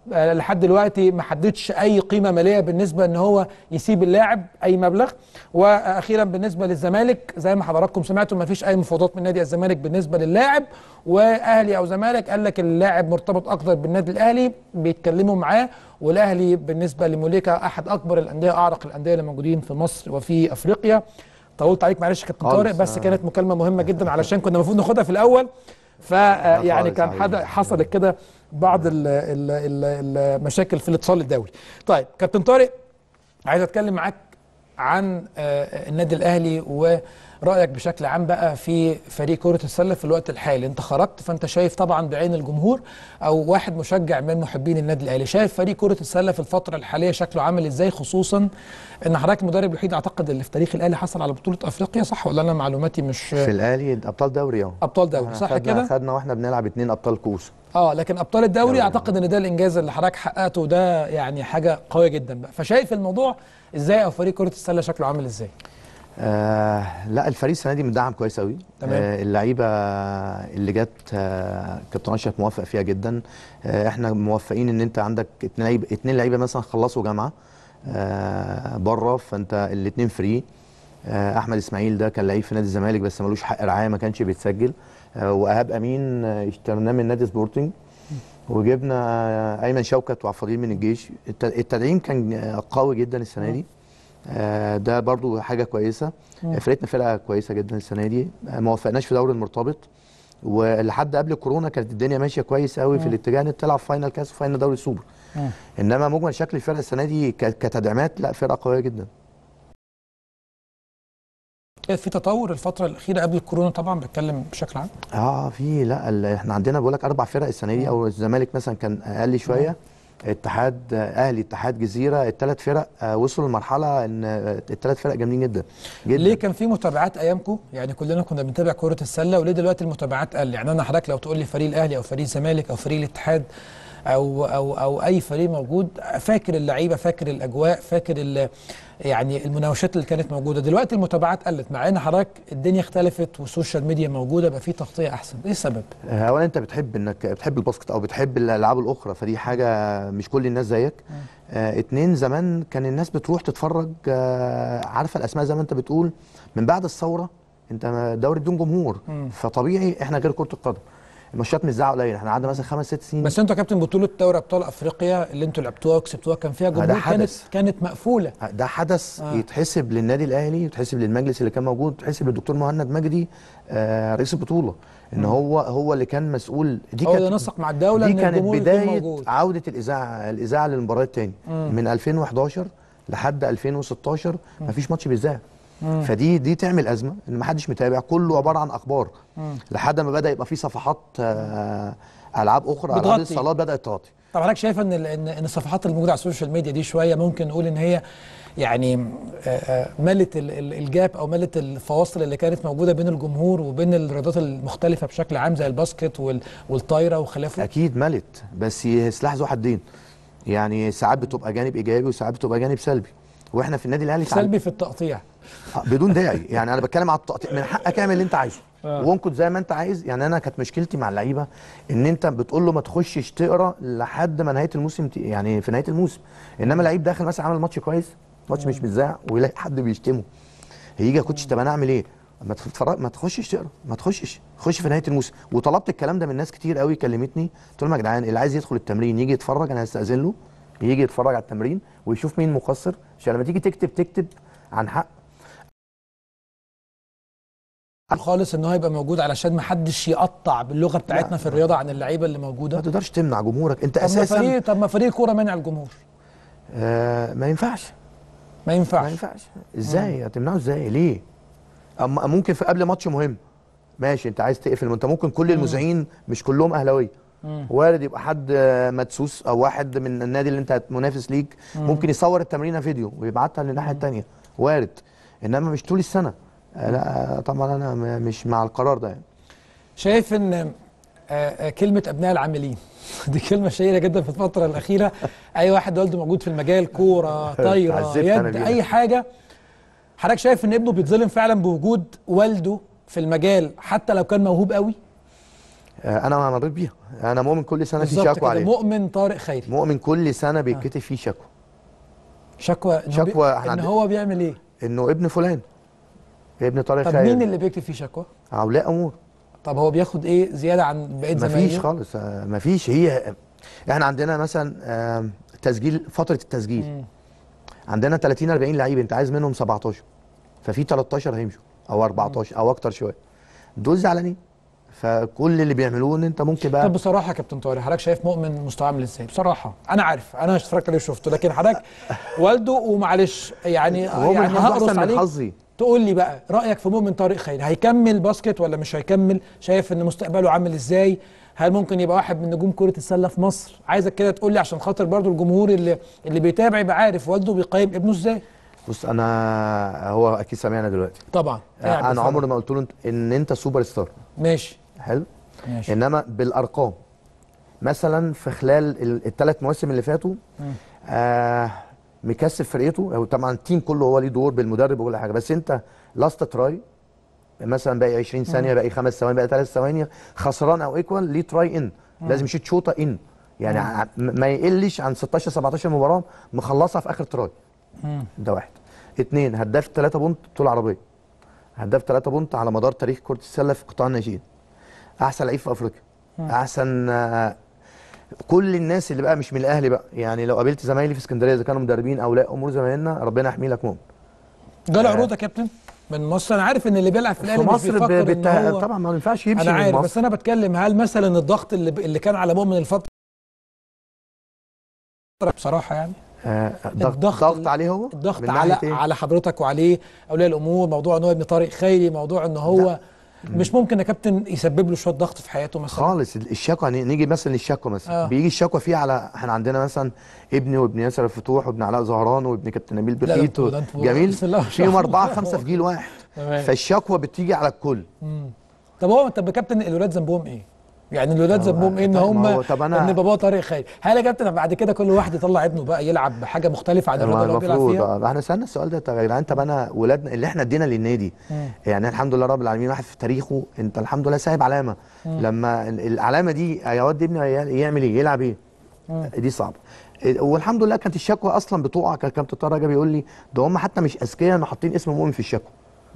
آه، لحد دلوقتي ما حددش اي قيمه ماليه بالنسبه ان هو يسيب اللاعب اي مبلغ واخيرا بالنسبه للزمالك زي ما حضراتكم سمعتوا ما فيش اي مفاوضات من نادي الزمالك بالنسبه للاعب واهلي او زمالك قال لك اللاعب مرتبط اكتر بالنادي الاهلي بيتكلموا معاه والاهلي بالنسبه لموليكا احد اكبر الانديه اعرق الانديه اللي موجودين في مصر وفي افريقيا طولت عليك معلش يا كابتن خالص، طارق بس آه. كانت مكالمه مهمه جدا علشان كنا المفروض ناخدها في الاول فيعني خالص، كان حبيبي. حد حصلت كده بعض ال- ال- ال- المشاكل في الاتصال الدولي طيب كابتن طارق عايز اتكلم معاك عن آه، النادي الاهلي ورايك بشكل عام بقى في فريق كره السله في الوقت الحالي انت خرجت فانت شايف طبعا بعين الجمهور او واحد مشجع من محبين النادي الاهلي شايف فريق كره السله في الفتره الحاليه شكله عامل ازاي خصوصا ان حضرتك المدرب الوحيد اعتقد اللي في تاريخ الاهلي حصل على بطوله افريقيا صح ولا انا معلوماتي مش في الاهلي ابطال دوري اهو ابطال دوري احنا صح خدنا كده خدنا واحنا بنلعب اتنين ابطال كوس اه لكن ابطال الدوري دوري. اعتقد ان ده الانجاز اللي حضرتك حققته ده يعني حاجه قويه جدا بقى فشايف الموضوع ازاي او فريق كره السله شكله عامل ازاي آه لا الفريق السنه دي مدعم كويس قوي تمام. آه اللعيبه اللي جت آه كابتن اشرف موافق فيها جدا آه احنا موفقين ان انت عندك اتنين لعيبه اتنين لعيبه مثلا خلصوا جامعه آه بره فانت الاتنين فري آه احمد اسماعيل ده كان لعيب في نادي الزمالك بس ملوش حق رعايه ما كانش بيتسجل آه وايهاب امين آه، اشتريناه من نادي سبورتنج وجبنا آه، ايمن شوكت وعفارين من الجيش الت- التدعيم كان آه، قوي جدا السنه دي آه، ده برضو حاجه كويسه مم. فرقتنا فرقه كويسه جدا السنه دي آه، ما وفقناش في دوري المرتبط ولحد قبل الكورونا كانت الدنيا ماشيه كويس قوي في مم. الاتجاه ان تلعب فاينل كاس وفاينل دوري السوبر مم. انما مجمل شكل الفرقه السنه دي ك- كتدعيمات لا فرقه قويه جدا في تطور الفتره الاخيره قبل الكورونا طبعا بتكلم بشكل عام اه في لا ال- احنا عندنا بقول لك اربع فرق السنه دي او الزمالك مثلا كان اقل شويه اتحاد آه، اهلي اتحاد جزيره الثلاث فرق آه، وصلوا لمرحله ان آه، الثلاث فرق جامدين جدا جدا ليه كان في متابعات ايامكم يعني كلنا كنا بنتابع كره السله وليه دلوقتي المتابعات قل يعني انا حضرتك لو تقول لي فريق الاهلي او فريق الزمالك او فريق الاتحاد او او او اي فريق موجود فاكر اللعيبه فاكر الاجواء فاكر ال- يعني المناوشات اللي كانت موجوده دلوقتي المتابعات قلت مع ان حضرتك الدنيا اختلفت والسوشيال ميديا موجوده بقى في تغطيه احسن ايه السبب آه، اولا انت بتحب انك بتحب الباسكت او بتحب الالعاب الاخرى فدي حاجه مش كل الناس زيك آه اتنين زمان كان الناس بتروح تتفرج آه عارفه الاسماء زي ما انت بتقول من بعد الثوره انت دوري بدون جمهور مم. فطبيعي احنا غير كره القدم الماتشات مش زعق قليل احنا قعدنا مثلا خمس ست سنين بس انتوا يا كابتن بطوله دوري ابطال افريقيا اللي انتوا لعبتوها وكسبتوها كان فيها ده جمهور كانت حدث. كانت مقفوله ده حدث آه. آه. يتحسب للنادي الاهلي يتحسب للمجلس اللي كان موجود يتحسب للدكتور مهند مجدي آه رئيس البطوله ان هو هو اللي كان مسؤول دي هو اللي نسق مع الدوله دي ان كانت الجمهور يكون بدايه موجود عوده الاذاعه الاذاعه للمباريات تاني مم. من 2011 لحد 2016 مفيش ماتش بيذاع مم. فدي دي تعمل ازمه ان محدش متابع كله عباره عن اخبار مم. لحد ما بدا يبقى في صفحات آه العاب اخرى العاب بتغطي. الصالات بدات تغطي طب حضرتك شايف ان ال- ان ان الصفحات اللي موجوده على السوشيال ميديا دي شويه ممكن نقول ان هي يعني آه، آه، ملت ال- ال- الجاب او ملت الفواصل اللي كانت موجوده بين الجمهور وبين الرياضات المختلفه بشكل عام زي الباسكت وال- والطايره وخلافه اكيد ملت بس سلاح ذو حدين يعني ساعات بتبقى جانب ايجابي وساعات بتبقى جانب سلبي واحنا في النادي الاهلي تعال- سلبي في التقطيع آه، بدون داعي يعني انا بتكلم على التقطيع من حقك اعمل اللي انت عايزه آه. وانكت زي ما انت عايز يعني انا كانت مشكلتي مع اللعيبه ان انت بتقول له ما تخشش تقرا لحد ما نهايه الموسم ت- يعني في نهايه الموسم انما لعيب داخل مثلا عمل ماتش كويس ماتش مش متذاع ويلاقي حد بيشتمه هيجي يا كوتش طب انا اعمل ايه؟ ما تتفرج ما تخشش تقرا ما تخشش خش في نهايه الموسم وطلبت الكلام ده من ناس كتير قوي كلمتني قلت لهم يا جدعان اللي عايز يدخل التمرين يجي يتفرج انا هستاذن له يجي يتفرج على التمرين ويشوف مين مقصر عشان لما تيجي تكتب تكتب عن حق خالص ان هو يبقى موجود علشان ما حدش يقطع باللغه بتاعتنا لا. في الرياضه عن اللعيبه اللي ما موجوده تقدرش تمنع جمهورك انت طب ما اساسا فريق طب ما فريق الكوره منع الجمهور آه ما ينفعش ما ما ينفعش ينفعش ازاي هتمنعه ازاي ليه اما ممكن في قبل ماتش مهم ماشي انت عايز تقفل ما انت ممكن كل المذيعين مش كلهم اهلاويه مم. وارد يبقى حد آه، مدسوس او واحد من النادي اللي انت منافس ليك ممكن يصور التمرينه فيديو ويبعتها للناحيه الثانيه وارد انما مش طول السنه آه، لا آه، طبعا انا م- مش مع القرار ده يعني. شايف ان آه، آه، كلمه ابناء العاملين دي كلمه شهيره جدا في الفتره الاخيره اي واحد والده موجود في المجال كوره طايره اتعذبت أنا يد بيها. اي حاجه حضرتك شايف ان ابنه بيتظلم فعلا بوجود والده في المجال حتى لو كان موهوب قوي آه، انا مريت بيها انا مؤمن كل سنه في بالظبط شكوى كده عليه مؤمن طارق خيري مؤمن كل سنه بيتكتب فيه شكوى شكوى إن هو بي- شكوى إحنا ان عند- هو بيعمل ايه انه ابن فلان ابن طارق طب خيري مين اللي بيكتب فيه شكوى اولياء امور طب هو بياخد ايه زياده عن بقيه زمايله مفيش خالص آه، مفيش هي احنا عندنا مثلا آم، تسجيل فتره التسجيل مم. عندنا 30 40 لعيب انت عايز منهم 17 ففي 13 هيمشوا او 14 او اكتر شويه دول زعلانين فكل اللي بيعملوه ان انت ممكن بقى طب بصراحه يا كابتن طارق حضرتك شايف مؤمن مستواه عامل ازاي بصراحه انا عارف انا اتفرجت عليه وشفته لكن حضرتك والده ومعلش يعني هو يعني من حظي هقرص اصلا من عليك حظي تقول لي بقى رايك في مؤمن طارق خيري هيكمل باسكت ولا مش هيكمل شايف ان مستقبله عامل ازاي هل ممكن يبقى واحد من نجوم كره السله في مصر عايزك كده تقول لي عشان خاطر برضو الجمهور اللي اللي بيتابع يبقى عارف والده بيقيم ابنه ازاي بص انا هو اكيد سامعنا دلوقتي طبعا قاعد انا بيتفرج. عمري ما قلت له انت- ان انت سوبر ستار ماشي حلو ماشي انما بالارقام مثلا في خلال الثلاث مواسم اللي فاتوا آه مكسب فرقته هو طبعا التيم كله هو ليه دور بالمدرب وكل حاجه بس انت لاست تراي مثلا باقي 20 ثانيه باقي خمس ثواني باقي ثلاث ثواني خسران او ايكوال ليه تراي ان لازم يشوط شوطه ان يعني ع- ما يقلش عن 16 17 مباراه مخلصها في اخر تراي ده واحد اتنين هداف 3 بونت طول عربيه هداف 3 بونت على مدار تاريخ كره السله في قطاع الناشئين احسن لعيب في افريقيا احسن آه، كل الناس اللي بقى مش من الاهلي بقى يعني لو قابلت زمايلي في اسكندريه اذا كانوا مدربين او لا امور زمايلنا ربنا يحمي لك مؤمن جاله عروض يا كابتن من مصر انا عارف ان اللي بيلعب في في الاهلي مش مصر ب- بيفكر ان بالت... هو طبعا ما ينفعش يمشي انا من عارف مصر بس انا بتكلم هل مثلا الضغط اللي, اللي كان على مؤمن الفتره بصراحه يعني آه ضغط الضغط ضغط ال- عليه هو الضغط من على ناحية إيه؟ على حضرتك وعليه اولياء الامور موضوع ان هو ابن طارق خيري موضوع ان هو مش ممكن يا كابتن يسبب له شويه ضغط في حياته مثلا خالص الشكوى يعني نيجي مثلا للشكوى مثلا آه. آه. بيجي الشكوى فيه على احنا عندنا مثلا ابني وابن ياسر الفتوح وابن علاء زهران وابن كابتن نبيل ده بخيت انتوا- ده انتوا جميل بسم الله ما شاء فيهم الله. اربعه خمسه في جيل واحد تمام. فالشكوى بتيجي على الكل طب هو طب يا كابتن الولاد ذنبهم ايه؟ يعني الولاد ذنبهم ايه ان طيب هم ما هو- طب أنا- ان باباه طارق خيري هل يا كابتن بعد كده كل واحد يطلع ابنه بقى يلعب بحاجه مختلفه عن الرياضه اللي هو بيلعب المفروض فيها؟ آه، احنا سالنا السؤال ده طب يا جدعان طب انا ولادنا اللي احنا ادينا للنادي يعني الحمد لله رب العالمين واحد في تاريخه انت الحمد لله سايب علامه لما ال- العلامه دي هيودي ابني هي- يعمل ايه يلعب ايه دي صعبه إيه، والحمد لله كانت الشكوى اصلا بتقع كان كابتن طارق جه بيقول لي ده هم حتى مش اذكياء انه حاطين اسم مؤمن في الشكوى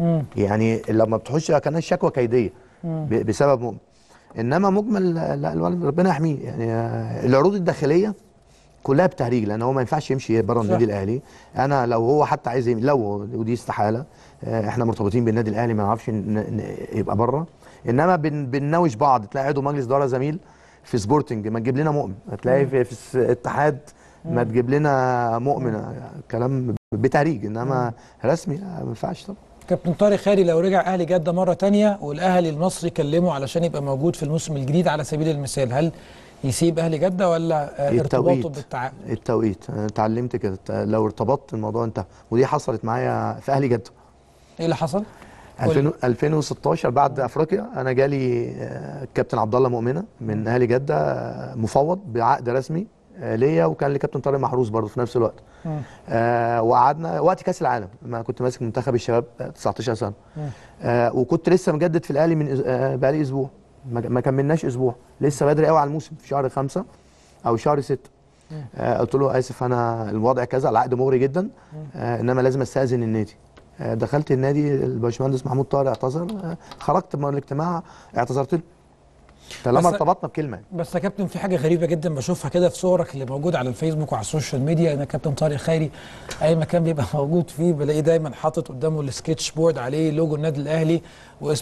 يعني لما بتخش كان الشكوى كيديه ب- بسبب مؤمن انما مجمل لا الولد ربنا يحميه يعني آه، العروض الداخليه كلها بتهريج لان هو ما ينفعش يمشي بره النادي الاهلي انا لو هو حتى عايز يم- لو ودي استحاله آه، احنا مرتبطين بالنادي الاهلي ما نعرفش ن- ن- يبقى بره انما بن بنناوش بعض تلاقي عضو مجلس اداره زميل في سبورتنج ما تجيب لنا مؤمن هتلاقي في, في الس- اتحاد ما تجيب لنا مؤمن آه، كلام بتهريج انما رسمي لا، ما ينفعش طبعا كابتن طارق خيري لو رجع اهلي جده مره تانية والاهلي المصري كلمه علشان يبقى موجود في الموسم الجديد على سبيل المثال هل يسيب اهلي جده ولا آه، ارتباطه التوقيت بالتعاقد التوقيت انا اتعلمت كده لو ارتبطت الموضوع انتهى ودي حصلت معايا في اهلي جده ايه اللي حصل؟ قول لي. 2000 2016 بعد افريقيا انا جالي آه، الكابتن عبد الله مؤمنه من اهلي جده آه، مفوض بعقد رسمي آه، ليا وكان لي كابتن طارق محروس برضه في نفس الوقت آه وقعدنا وقت كاس العالم ما كنت ماسك منتخب الشباب آه، 19 سنه آه وكنت لسه مجدد في الاهلي من أس- آه بقالي اسبوع ما ما كملناش اسبوع لسه بدري قوي على الموسم في شهر خمسة او شهر ستة آه قلت له اسف انا الوضع كذا العقد مغري جدا آه انما لازم استاذن النادي آه دخلت النادي الباشمهندس محمود طارق اعتذر آه خرجت من الاجتماع اعتذرت له طالما بس- ارتبطنا بكلمه بس يا كابتن في حاجه غريبه جدا بشوفها كده في صورك اللي موجوده على الفيسبوك وعلى السوشيال ميديا ان كابتن طارق خيري اي مكان بيبقى موجود فيه بلاقيه دايما حاطط قدامه السكتش بورد عليه لوجو النادي الاهلي واسم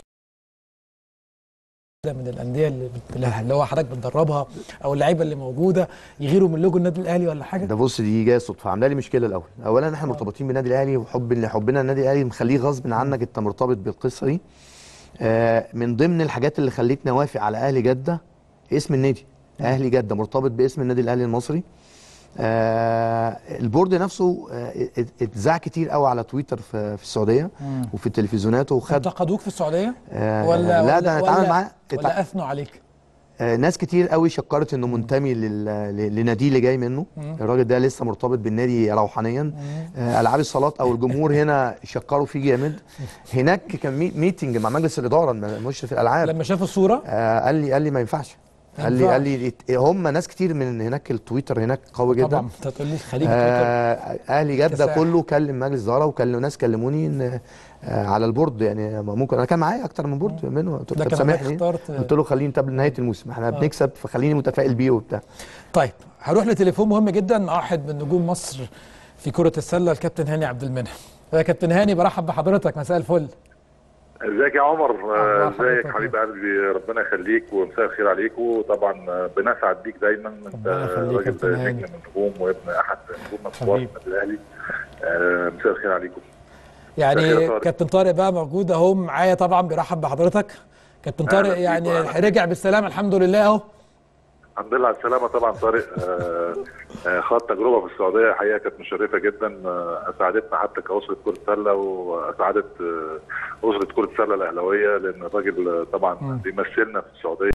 من الانديه اللي بت- اللي هو حضرتك بتدربها او اللعيبه اللي موجوده يغيروا من لوجو النادي الاهلي ولا حاجه ده بص دي جايه صدفه عامله لي مشكله الاول اولا احنا مرتبطين بالنادي الاهلي وحب اللي حبنا النادي الاهلي مخليه غصب عنك انت مرتبط بالقصه دي آه من ضمن الحاجات اللي خلتني اوافق على اهلي جده اسم النادي اهلي جده مرتبط باسم النادي الاهلي المصري آه البورد نفسه آه ات- اتذاع كتير قوي على تويتر في, في السعوديه وفي التلفزيونات وخد انتقدوك في السعوديه آه ولا لا ولا ده اتعامل ولا, معاه ولا اثنوا عليك آه، ناس كتير قوي شكرت انه منتمي لل- ل- لناديه اللي جاي منه الراجل ده لسه مرتبط بالنادي روحانيا آه، العاب الصالات او الجمهور هنا شكروا فيه جامد هناك كان مي- ميتنج مع مجلس الاداره مشرف الالعاب لما شافوا الصوره آه قال لي قال لي ما ينفعش ما قال لي قال ينفعش. لي ات- هم ناس كتير من هناك التويتر هناك قوي جدا طبعا انت تقول لي خليج تويتر آه اهلي جده كساح. كله كلم مجلس اداره وكلم ناس كلموني ان آه على البورد يعني ممكن انا كان معايا اكتر من بورد منه قلت له لكن طب حضرتك سامحني اخترت- قلت له خليني نتقابل نهايه الموسم احنا بنكسب فخليني متفائل بيه وبتاع طيب هروح لتليفون مهم جدا مع واحد من نجوم مصر في كرة السلة الكابتن هاني عبد المنعم يا كابتن هاني برحب بحضرتك مساء الفل ازيك يا عمر آه، أخبار ازيك حضرتك حبيب قلبي ربنا يخليك ومساء الخير عليك وطبعا آه، بنسعد بيك دايما انت ربنا يخليك يا كابتن راجل هاني. نجم من النجوم وابن احد نجوم الكبار في حبيبي. النادي الاهلي آه، مساء الخير عليكم مساء يعني الخير يا طارق. كابتن طارق بقى موجود اهو معايا طبعا بيرحب بحضرتك كابتن طارق أهلا بيك يعني وأهلا. رجع بالسلامة الحمد لله اهو الحمد لله على السلامه طبعا طارق آه، آه، خاض تجربه في السعوديه الحقيقه كانت مشرفه جدا آه، اسعدتنا حتى كاسره كره سله واسعدت آه، اسره كره السله الاهلاويه لان الراجل آه، طبعا بيمثلنا في السعوديه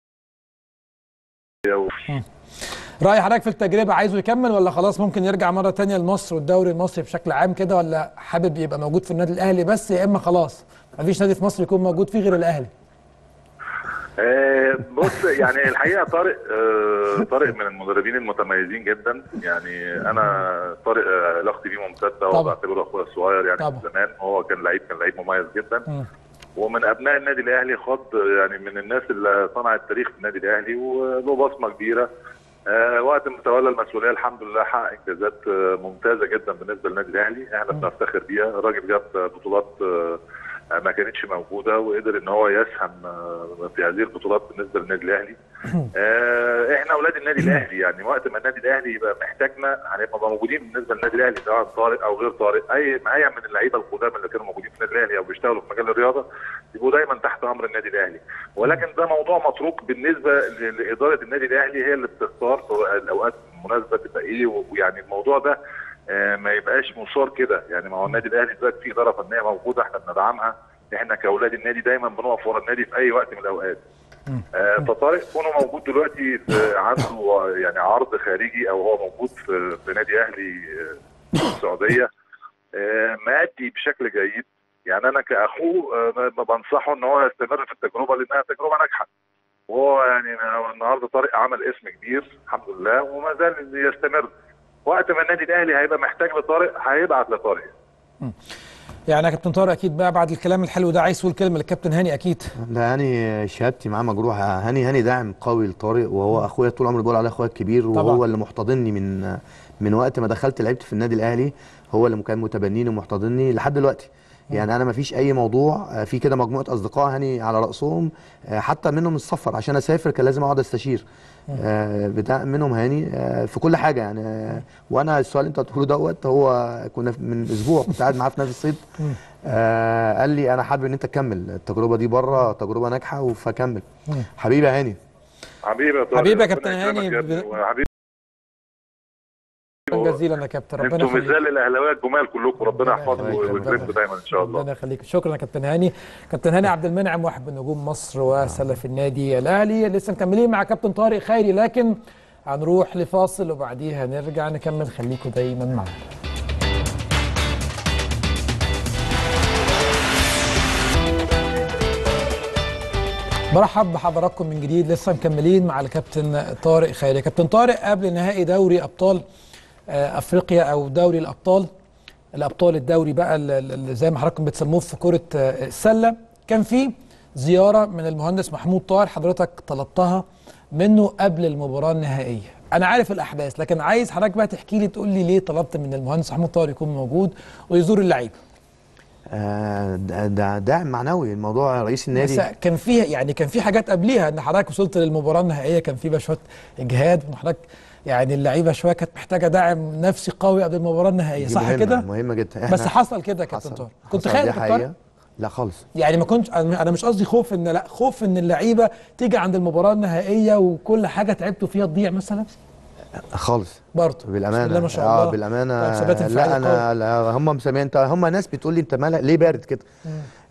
و- رأي حضرتك في التجربة عايزه يكمل ولا خلاص ممكن يرجع مرة تانية لمصر والدوري المصري بشكل عام كده ولا حابب يبقى موجود في النادي الأهلي بس يا إما خلاص مفيش نادي في مصر يكون موجود فيه غير الأهلي آه، بص يعني الحقيقه طارق آه، طارق من المدربين المتميزين جدا يعني انا طارق آه، علاقتي بيه ممتده طبعا. وبعتبره اخويا الصغير يعني طبعا. من زمان هو كان لعيب كان لعيب مميز جدا مم. ومن ابناء النادي الاهلي خاض يعني من الناس اللي صنعت تاريخ في النادي الاهلي وله بصمه كبيره آه، وقت ما تولى المسؤوليه الحمد لله حقق انجازات آه، ممتازه جدا بالنسبه للنادي الاهلي احنا بنفتخر بيها الراجل جاب بطولات آه، آه، ما كانتش موجوده وقدر ان هو يسهم آه، في هذه البطولات بالنسبه للنادي الاهلي آه، احنا اولاد النادي الاهلي يعني وقت ما النادي الاهلي يبقى محتاجنا هنبقى موجودين بالنسبه للنادي الاهلي سواء طارق او غير طارق اي اي من اللعيبه القدام اللي كانوا موجودين في النادي الاهلي او بيشتغلوا في مجال الرياضه يبقوا دايما تحت امر النادي الاهلي ولكن ده موضوع متروك بالنسبه ل- لاداره النادي الاهلي هي اللي بتختار في الاوقات المناسبه تبقى ايه ويعني الموضوع ده آه، ما يبقاش مصار كده يعني ما هو النادي الاهلي دلوقتي في اداره فنيه موجوده احنا بندعمها احنا كاولاد النادي دايما بنقف ورا النادي في اي وقت من الاوقات آه، فطارق كونه موجود دلوقتي في عنده يعني عرض خارجي او هو موجود في, في نادي اهلي آه، في السعوديه آه، مادي بشكل جيد يعني انا كاخوه آه، ما بنصحه ان هو يستمر في التجربه لانها تجربه ناجحه وهو يعني النهارده طارق عمل اسم كبير الحمد لله وما زال يستمر وقت ما النادي الاهلي هيبقى محتاج لطارق هيبعت لطارق يعني يا كابتن طارق أكيد بقى بعد الكلام الحلو ده عايز تقول كلمة للكابتن هاني أكيد ده هاني شهادتي معاه مجروحه هاني هاني داعم قوي لطارق وهو اخويا طول عمري بقول عليه اخويا الكبير وهو طبعا. اللي محتضني من من وقت ما دخلت لعبت في النادي الاهلي هو اللي كان متبنيني ومحتضني لحد دلوقتي يعني انا ما فيش اي موضوع آه، في كده مجموعه اصدقاء هاني على راسهم آه، حتى منهم السفر عشان اسافر كان لازم اقعد استشير آه، بتاع منهم هاني آه، في كل حاجه يعني آه، وانا السؤال اللي انت بتقوله دوت هو كنا في- من اسبوع كنت قاعد معاه في نادي الصيد آه قال لي انا حابب ان انت تكمل التجربه دي بره تجربه ناجحه فكمل حبيبي يا هاني حبيبي يا طارق حبيبي يا ربنا كابتن يكرمك هاني يا ابني. ب- وحبيبي شكرا جزيلا يا كابتن ربنا انتوا يخليك مثال للاهلاويه الجمال كلكم ربنا ربنا يحفظكم يخليك. ويكرمكم دايما ان شاء الله ربنا يخليك شكرا يا كابتن هاني كابتن هاني عبد المنعم واحد من نجوم مصر وسلف النادي الاهلي لسه مكملين مع كابتن طارق خيري لكن هنروح لفاصل وبعديها نرجع نكمل خليكم دايما معانا برحب بحضراتكم من جديد لسه مكملين مع الكابتن طارق خيري كابتن طارق قبل نهائي دوري ابطال آه، افريقيا او دوري الابطال الابطال الدوري بقى اللي زي ما حضراتكم بتسموه في كره آه، السله كان في زياره من المهندس محمود طاهر حضرتك طلبتها منه قبل المباراه النهائيه انا عارف الاحداث لكن عايز حضرتك بقى تحكي لي تقول لي ليه طلبت من المهندس محمود طاهر يكون موجود ويزور اللعيبه آه ده ده داعم معنوي الموضوع رئيس النادي بس كان فيها يعني كان في حاجات قبليها ان حضرتك وصلت للمباراه النهائيه كان في بقى شويه اجهاد وحضرتك يعني اللعيبه شويه كانت محتاجه دعم نفسي قوي قبل المباراه النهائيه دي صح مهمة كده؟ مهمه جدا بس حصل كده يا كابتن حصل. طارق كنت حصل، خايف دي يا كابتن حقيقة. طارق؟ لا خالص يعني ما كنتش انا أنا مش قصدي خوف ان لا خوف ان اللعيبه تيجي عند المباراه النهائيه وكل حاجه تعبتوا فيها تضيع مثلا خالص برضه بسم بالامانه الله ما شاء الله اه بالامانه ثبات انفعالي لا انا لا هم مسميين انت هم ناس بتقول لي انت مالك ليه بارد كده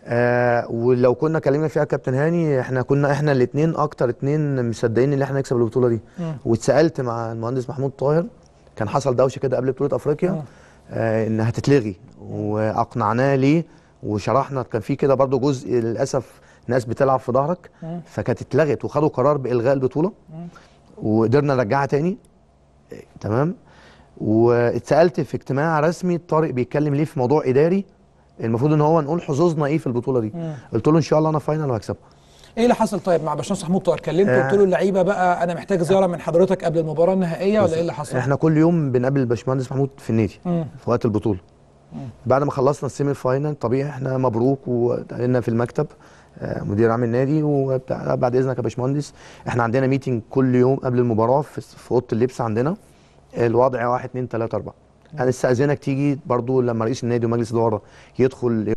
آه ولو كنا اتكلمنا فيها كابتن هاني احنا كنا احنا الاثنين اكتر اثنين مصدقين ان احنا نكسب البطوله دي واتسالت مع المهندس محمود طاهر كان حصل دوشه كده قبل بطوله افريقيا آه انها هتتلغي واقنعناه ليه وشرحنا كان في كده برضو جزء للاسف ناس بتلعب في ظهرك فكانت اتلغت وخدوا قرار بالغاء البطوله وقدرنا نرجعها تاني آه، تمام واتسالت في اجتماع رسمي طارق بيتكلم ليه في موضوع اداري المفروض ان هو نقول حظوظنا ايه في البطوله دي قلت له ان شاء الله انا فاينل وهكسبها ايه اللي حصل طيب مع باشمهندس محمود طاهر كلمته آه. قلت له اللعيبه بقى انا محتاج زياره من حضرتك قبل المباراه النهائيه ولا ايه اللي حصل؟ احنا كل يوم بنقابل الباشمهندس محمود في النادي مم. في وقت البطوله بعد ما خلصنا السيمي فاينل طبيعي احنا مبروك وقلنا في المكتب آه، مدير عام النادي وبتاع بعد اذنك يا باشمهندس احنا عندنا ميتنج كل يوم قبل المباراه في, في اوضه اللبس عندنا الوضع 1 2 3 4 انا استاذنك تيجي برضو لما رئيس النادي ومجلس الاداره يدخل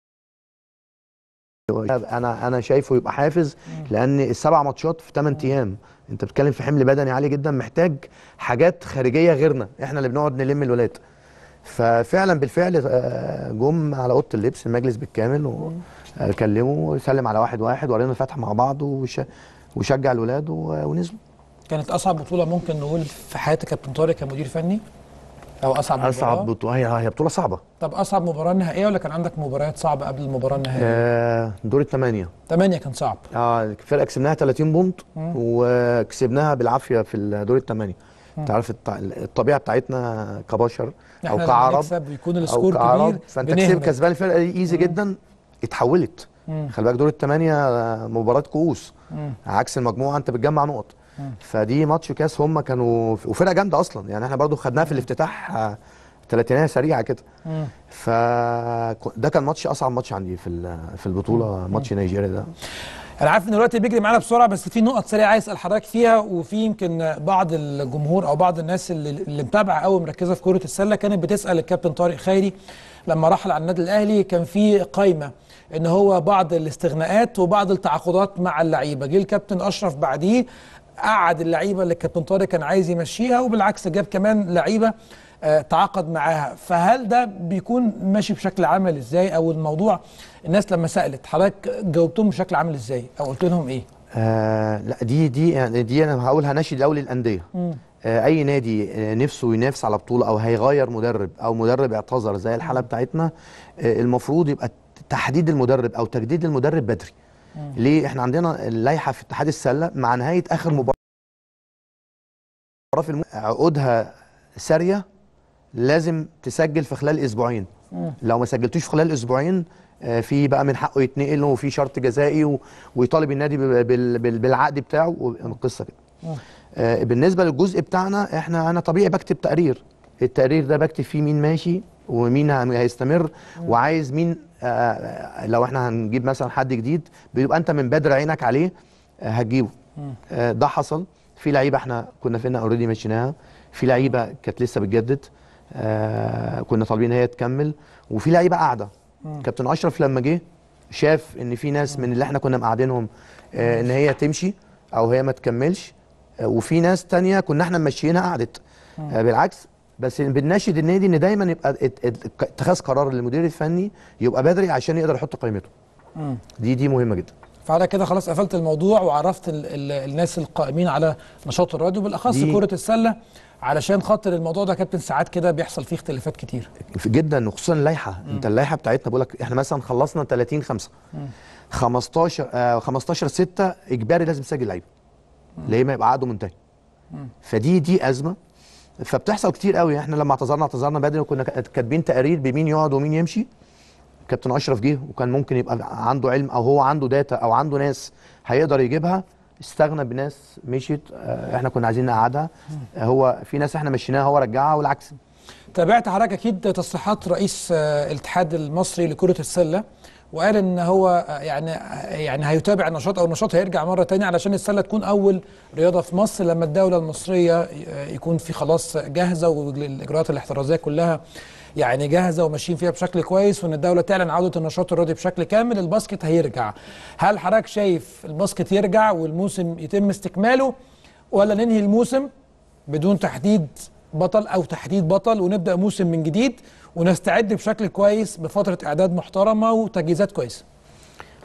انا انا شايفه يبقى حافز لان السبع ماتشات في 8 ايام انت بتتكلم في حمل بدني عالي جدا محتاج حاجات خارجيه غيرنا احنا اللي بنقعد نلم الولاد ففعلا بالفعل آه، جم على اوضه اللبس المجلس بالكامل وكلموا وسلم على واحد واحد ورينا الفتح مع بعض وش- وشجع الولاد و- ونزلوا كانت اصعب بطوله ممكن نقول في حياه كابتن طارق كمدير فني او اصعب اصعب مباراة؟ بطوله هي هي بطوله صعبه طب اصعب مباراه نهائيه ولا كان عندك مباريات صعبه قبل المباراه النهائيه؟ آه، دور الثمانيه ثمانيه كان صعب اه الفرقه كسبناها 30 بونت وكسبناها بالعافيه في دور الثمانيه انت عارف الط- الطبيعه بتاعتنا كبشر او احنا لما كعرب نكسب يكون او السكور كعرب كبير فانت كسب بنهمل. كسبان الفرقه دي ايزي جدا اتحولت مم. خلي بالك دور الثمانيه آه، مباراه كؤوس مم. عكس المجموعه انت بتجمع نقط فدي ماتش كاس هم كانوا وفرقه جامده اصلا يعني احنا برضو خدناها في الافتتاح آه، تلاتينية سريعه كده مم. فده كان ماتش اصعب ماتش عندي في ال- في البطوله ماتش نيجيريا ده انا عارف ان الوقت بيجري معانا بسرعه بس في نقط سريعه عايز اسال حضرتك فيها وفي يمكن بعض الجمهور او بعض الناس اللي, اللي متابعه قوي مركزه في كره السله كانت بتسال الكابتن طارق خيري لما رحل عن النادي الاهلي كان في قايمه ان هو بعض الاستغناءات وبعض التعاقدات مع اللعيبه جه الكابتن اشرف بعديه قعد اللعيبه اللي الكابتن طارق كان عايز يمشيها وبالعكس جاب كمان لعيبه آه، تعاقد معاها فهل ده بيكون ماشي بشكل عامل ازاي او الموضوع الناس لما سالت حضرتك جاوبتهم بشكل عامل ازاي او قلت لهم ايه آه لا دي دي يعني دي انا هقول هناشد الاول الانديه آه اي نادي آه نفسه ينافس على بطوله او هيغير مدرب او مدرب اعتذر زي الحاله بتاعتنا آه المفروض يبقى تحديد المدرب او تجديد المدرب بدري ليه احنا عندنا اللائحه في اتحاد السله مع نهايه اخر مباراه في الم... عقودها ساريه لازم تسجل في خلال اسبوعين لو ما سجلتوش في خلال اسبوعين آه، في بقى من حقه يتنقل وفي شرط جزائي و- ويطالب النادي بال- بال- بال- بالعقد بتاعه والقصه كده آه، بالنسبه للجزء بتاعنا احنا انا طبيعي بكتب تقرير التقرير ده بكتب فيه مين ماشي ومين هم- هيستمر وعايز مين آه، آه، لو احنا هنجيب مثلا حد جديد بيبقى انت من بدر عينك عليه آه، هتجيبه آه، ده حصل في لعيبه احنا كنا فينا اوريدي مشيناها في لعيبه كانت لسه بتجدد آه، كنا طالبين هي تكمل وفي لعيبه قاعده كابتن اشرف لما جه شاف ان في ناس من اللي احنا كنا مقعدينهم آه، ان هي تمشي او هي ما تكملش آه، وفي ناس تانية كنا احنا ماشيينها قعدت آه، بالعكس بس بنناشد النادي ان دايما يبقى ات- ات- اتخاذ قرار للمدير الفني يبقى بدري عشان يقدر يحط قيمته دي دي مهمه جدا فعلى كده خلاص قفلت الموضوع وعرفت ال ال الناس القائمين على نشاط الراديو بالاخص دي- كره السله علشان خاطر الموضوع ده كابتن ساعات كده بيحصل فيه اختلافات كتير في جدا وخصوصا اللائحه انت اللائحه بتاعتنا بقول لك احنا مثلا خلصنا 30 5 15 آه 15 6 اجباري لازم تسجل لعيبه ليه ما يبقى عقده منتهي فدي دي ازمه فبتحصل كتير قوي احنا لما اعتذرنا اعتذرنا بدري وكنا كاتبين تقارير بمين يقعد ومين يمشي كابتن اشرف جه وكان ممكن يبقى عنده علم او هو عنده داتا او عنده ناس هيقدر يجيبها استغنى بناس مشيت آه، احنا كنا عايزين نقعدها آه، هو في ناس احنا مشيناها هو رجعها والعكس تابعت حضرتك اكيد تصريحات رئيس آه، الاتحاد المصري لكره السله وقال ان هو آه، يعني آه، يعني هيتابع النشاط او النشاط هيرجع مره تانية علشان السله تكون اول رياضه في مصر لما الدوله المصريه آه، يكون في خلاص جاهزه والاجراءات الاحترازيه كلها يعني جاهزه وماشيين فيها بشكل كويس وان الدوله تعلن عوده النشاط الرياضي بشكل كامل الباسكت هيرجع هل حضرتك شايف الباسكت يرجع والموسم يتم استكماله ولا ننهي الموسم بدون تحديد بطل او تحديد بطل ونبدا موسم من جديد ونستعد بشكل كويس بفتره اعداد محترمه وتجهيزات كويسه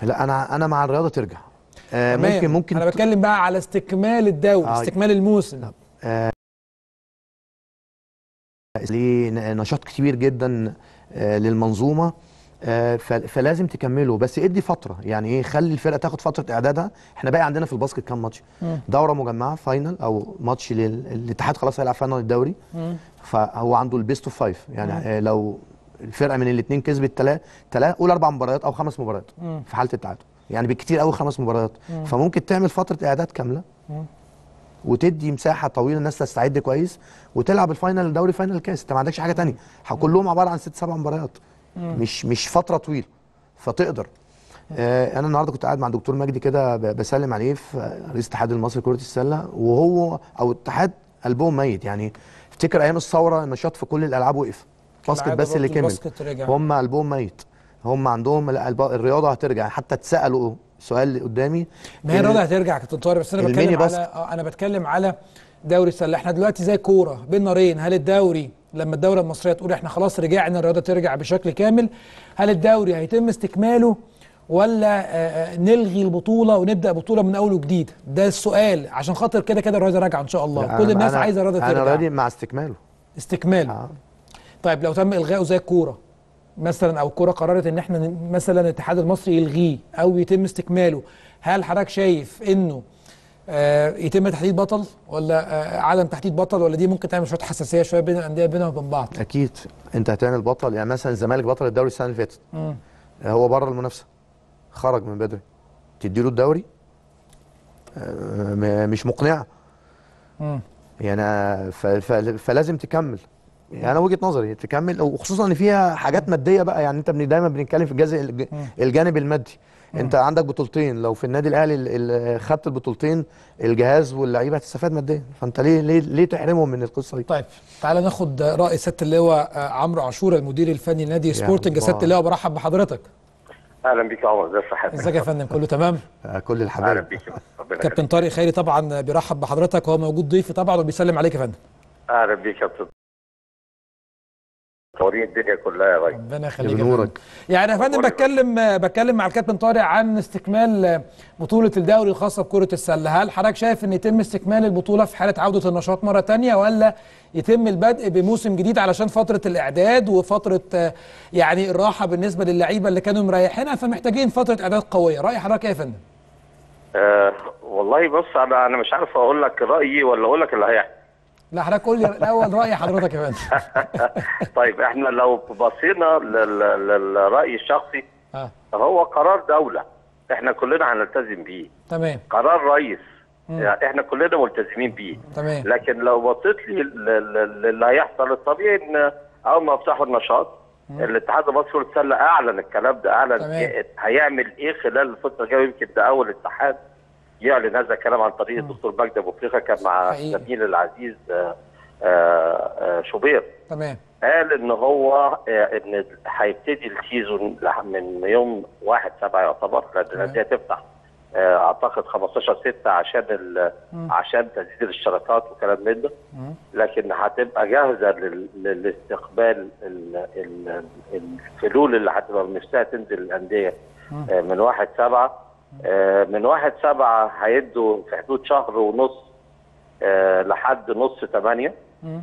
لا انا انا مع الرياضه ترجع آه تمام. ممكن ممكن انا بتكلم بقى على استكمال الدوري آه. استكمال الموسم ليه ن- نشاط كبير جدا آه، للمنظومه آه، ف- فلازم تكمله بس ادي فتره يعني ايه خلي الفرقه تاخد فتره اعدادها احنا باقي عندنا في الباسكت كام ماتش دوره مجمعه فاينل او ماتش لل- الاتحاد خلاص هيلعب فاينل الدوري فهو عنده البيست اوف فايف يعني آه، لو الفرقه من الاثنين كسبت ثلاثه ثلاثه قول اربع مباريات او خمس مباريات في حاله التعادل يعني بالكتير قوي خمس مباريات فممكن تعمل فتره اعداد كامله وتدي مساحه طويله الناس تستعد كويس وتلعب الفاينل الدوري فاينل الكاس انت ما عندكش حاجه تانية ح- كلهم عباره عن ست سبع مباريات مش مش فتره طويله فتقدر آه انا النهارده كنت قاعد مع الدكتور مجدي كده ب- بسلم عليه في رئيس الاتحاد المصري لكره السله وهو او الاتحاد قلبهم ميت يعني افتكر ايام الثوره النشاط في كل الالعاب وقف باسكت العادة بس اللي برضو كمل الباسكت رجع. هم قلبهم ميت هم عندهم لا، الب- الرياضه هترجع حتى اتسالوا سؤال اللي قدامي ما هي ال- الرياضه هترجع يا كابتن طارق بس انا الميني بتكلم على باسكت. آه، انا بتكلم على دوري السله احنا دلوقتي زي كوره بين نارين هل الدوري لما الدوله المصريه تقول احنا خلاص رجعنا الرياضه ترجع بشكل كامل هل الدوري هيتم استكماله ولا آه، آه، نلغي البطوله ونبدا بطوله من اول وجديد ده السؤال عشان خاطر كده كده الرياضه راجعه ان شاء الله لا، كل أنا- الناس أنا- عايزه الرياضه انا ترجع راضي مع استكماله استكمال آه. طيب لو تم الغائه زي الكوره مثلا او الكوره قررت ان احنا ن- مثلا الاتحاد المصري يلغيه او يتم استكماله هل حضرتك شايف انه آه يتم تحديد بطل ولا آه عدم تحديد بطل ولا دي ممكن تعمل شويه حساسيه شويه بين الانديه بينها وبين بعض اكيد انت هتعمل بطل يعني مثلا الزمالك بطل الدوري السنه اللي فاتت هو بره المنافسه خرج من بدري تديله الدوري آه، م- مش مقنعه يعني آه، ف- ف- فلازم تكمل يعني انا وجهه نظري تكمل وخصوصا ان فيها حاجات ماديه بقى يعني انت بن- دايما بنتكلم في الجزء الج- الجانب المادي انت عندك بطولتين لو في النادي الاهلي ال- ال- خدت البطولتين الجهاز واللعيبه هتستفاد ماديا فانت ليه ليه ليه تحرمهم من القصه دي طيب تعالى ناخد راي سياده اللواء آه، عمرو عاشور المدير الفني لنادي سبورتنج يا سياده الله. اللواء برحب بحضرتك اهلا بيك يا عمر ازي صحتك ازيك يا فندم كله تمام آه، كل اهلا الحبايب بيك ربنا كابتن طارق خيري طبعا بيرحب بحضرتك وهو موجود ضيفي طبعا وبيسلم عليك يا فندم اهلا بيك يا كابتن تورين الدنيا كلها يا ريس ربنا يخليك يا بنورك. فندم. يعني يا فندم أخبارك بتكلم بتكلم مع الكابتن طارق عن استكمال بطولة الدوري الخاصة بكرة السلة، هل حضرتك شايف ان يتم استكمال البطولة في حالة عودة النشاط مرة تانية ولا يتم البدء بموسم جديد علشان فترة الإعداد وفترة آه، يعني الراحة بالنسبة للعيبة اللي كانوا مريحينها فمحتاجين فترة إعداد قوية، رأي حضرتك إيه يا فندم؟ آه والله بص انا انا مش عارف اقول لك رايي ولا اقول لك اللي هيحصل لا حضرتك قول لي الأول رأي حضرتك يا فندم. طيب احنا لو بصينا لل- للراي الشخصي اه هو قرار دوله احنا كلنا هنلتزم بيه تمام قرار رئيس يعني احنا كلنا ملتزمين بيه تمام لكن لو بصيت لي ل- ل- للي هيحصل الطبيعي ان اول ما يفتحوا النشاط الاتحاد المصري للسله اعلن الكلام ده اعلن تمام. إيه- هيعمل ايه خلال الفتره الجايه يمكن ده اول اتحاد يعلن هذا الكلام عن طريق الدكتور مجدي ابو فليخه كان مع حقيقي. زميل العزيز آه، آه، آه، شوبير تمام قال ان هو آه، ان هيبتدي السيزون لح- من يوم 1 7 يعتبر لان الانديه تفتح آه، اعتقد 15 6 عشان ال- عشان تسجيل الاشتراكات وكلام من ده لكن هتبقى جاهزه لل- للاستقبال ال- ال- الفلول اللي هتبقى نفسها تنزل الانديه آه، من 1 7 من 1 7 هيدوا في حدود شهر ونص آه، لحد نص 8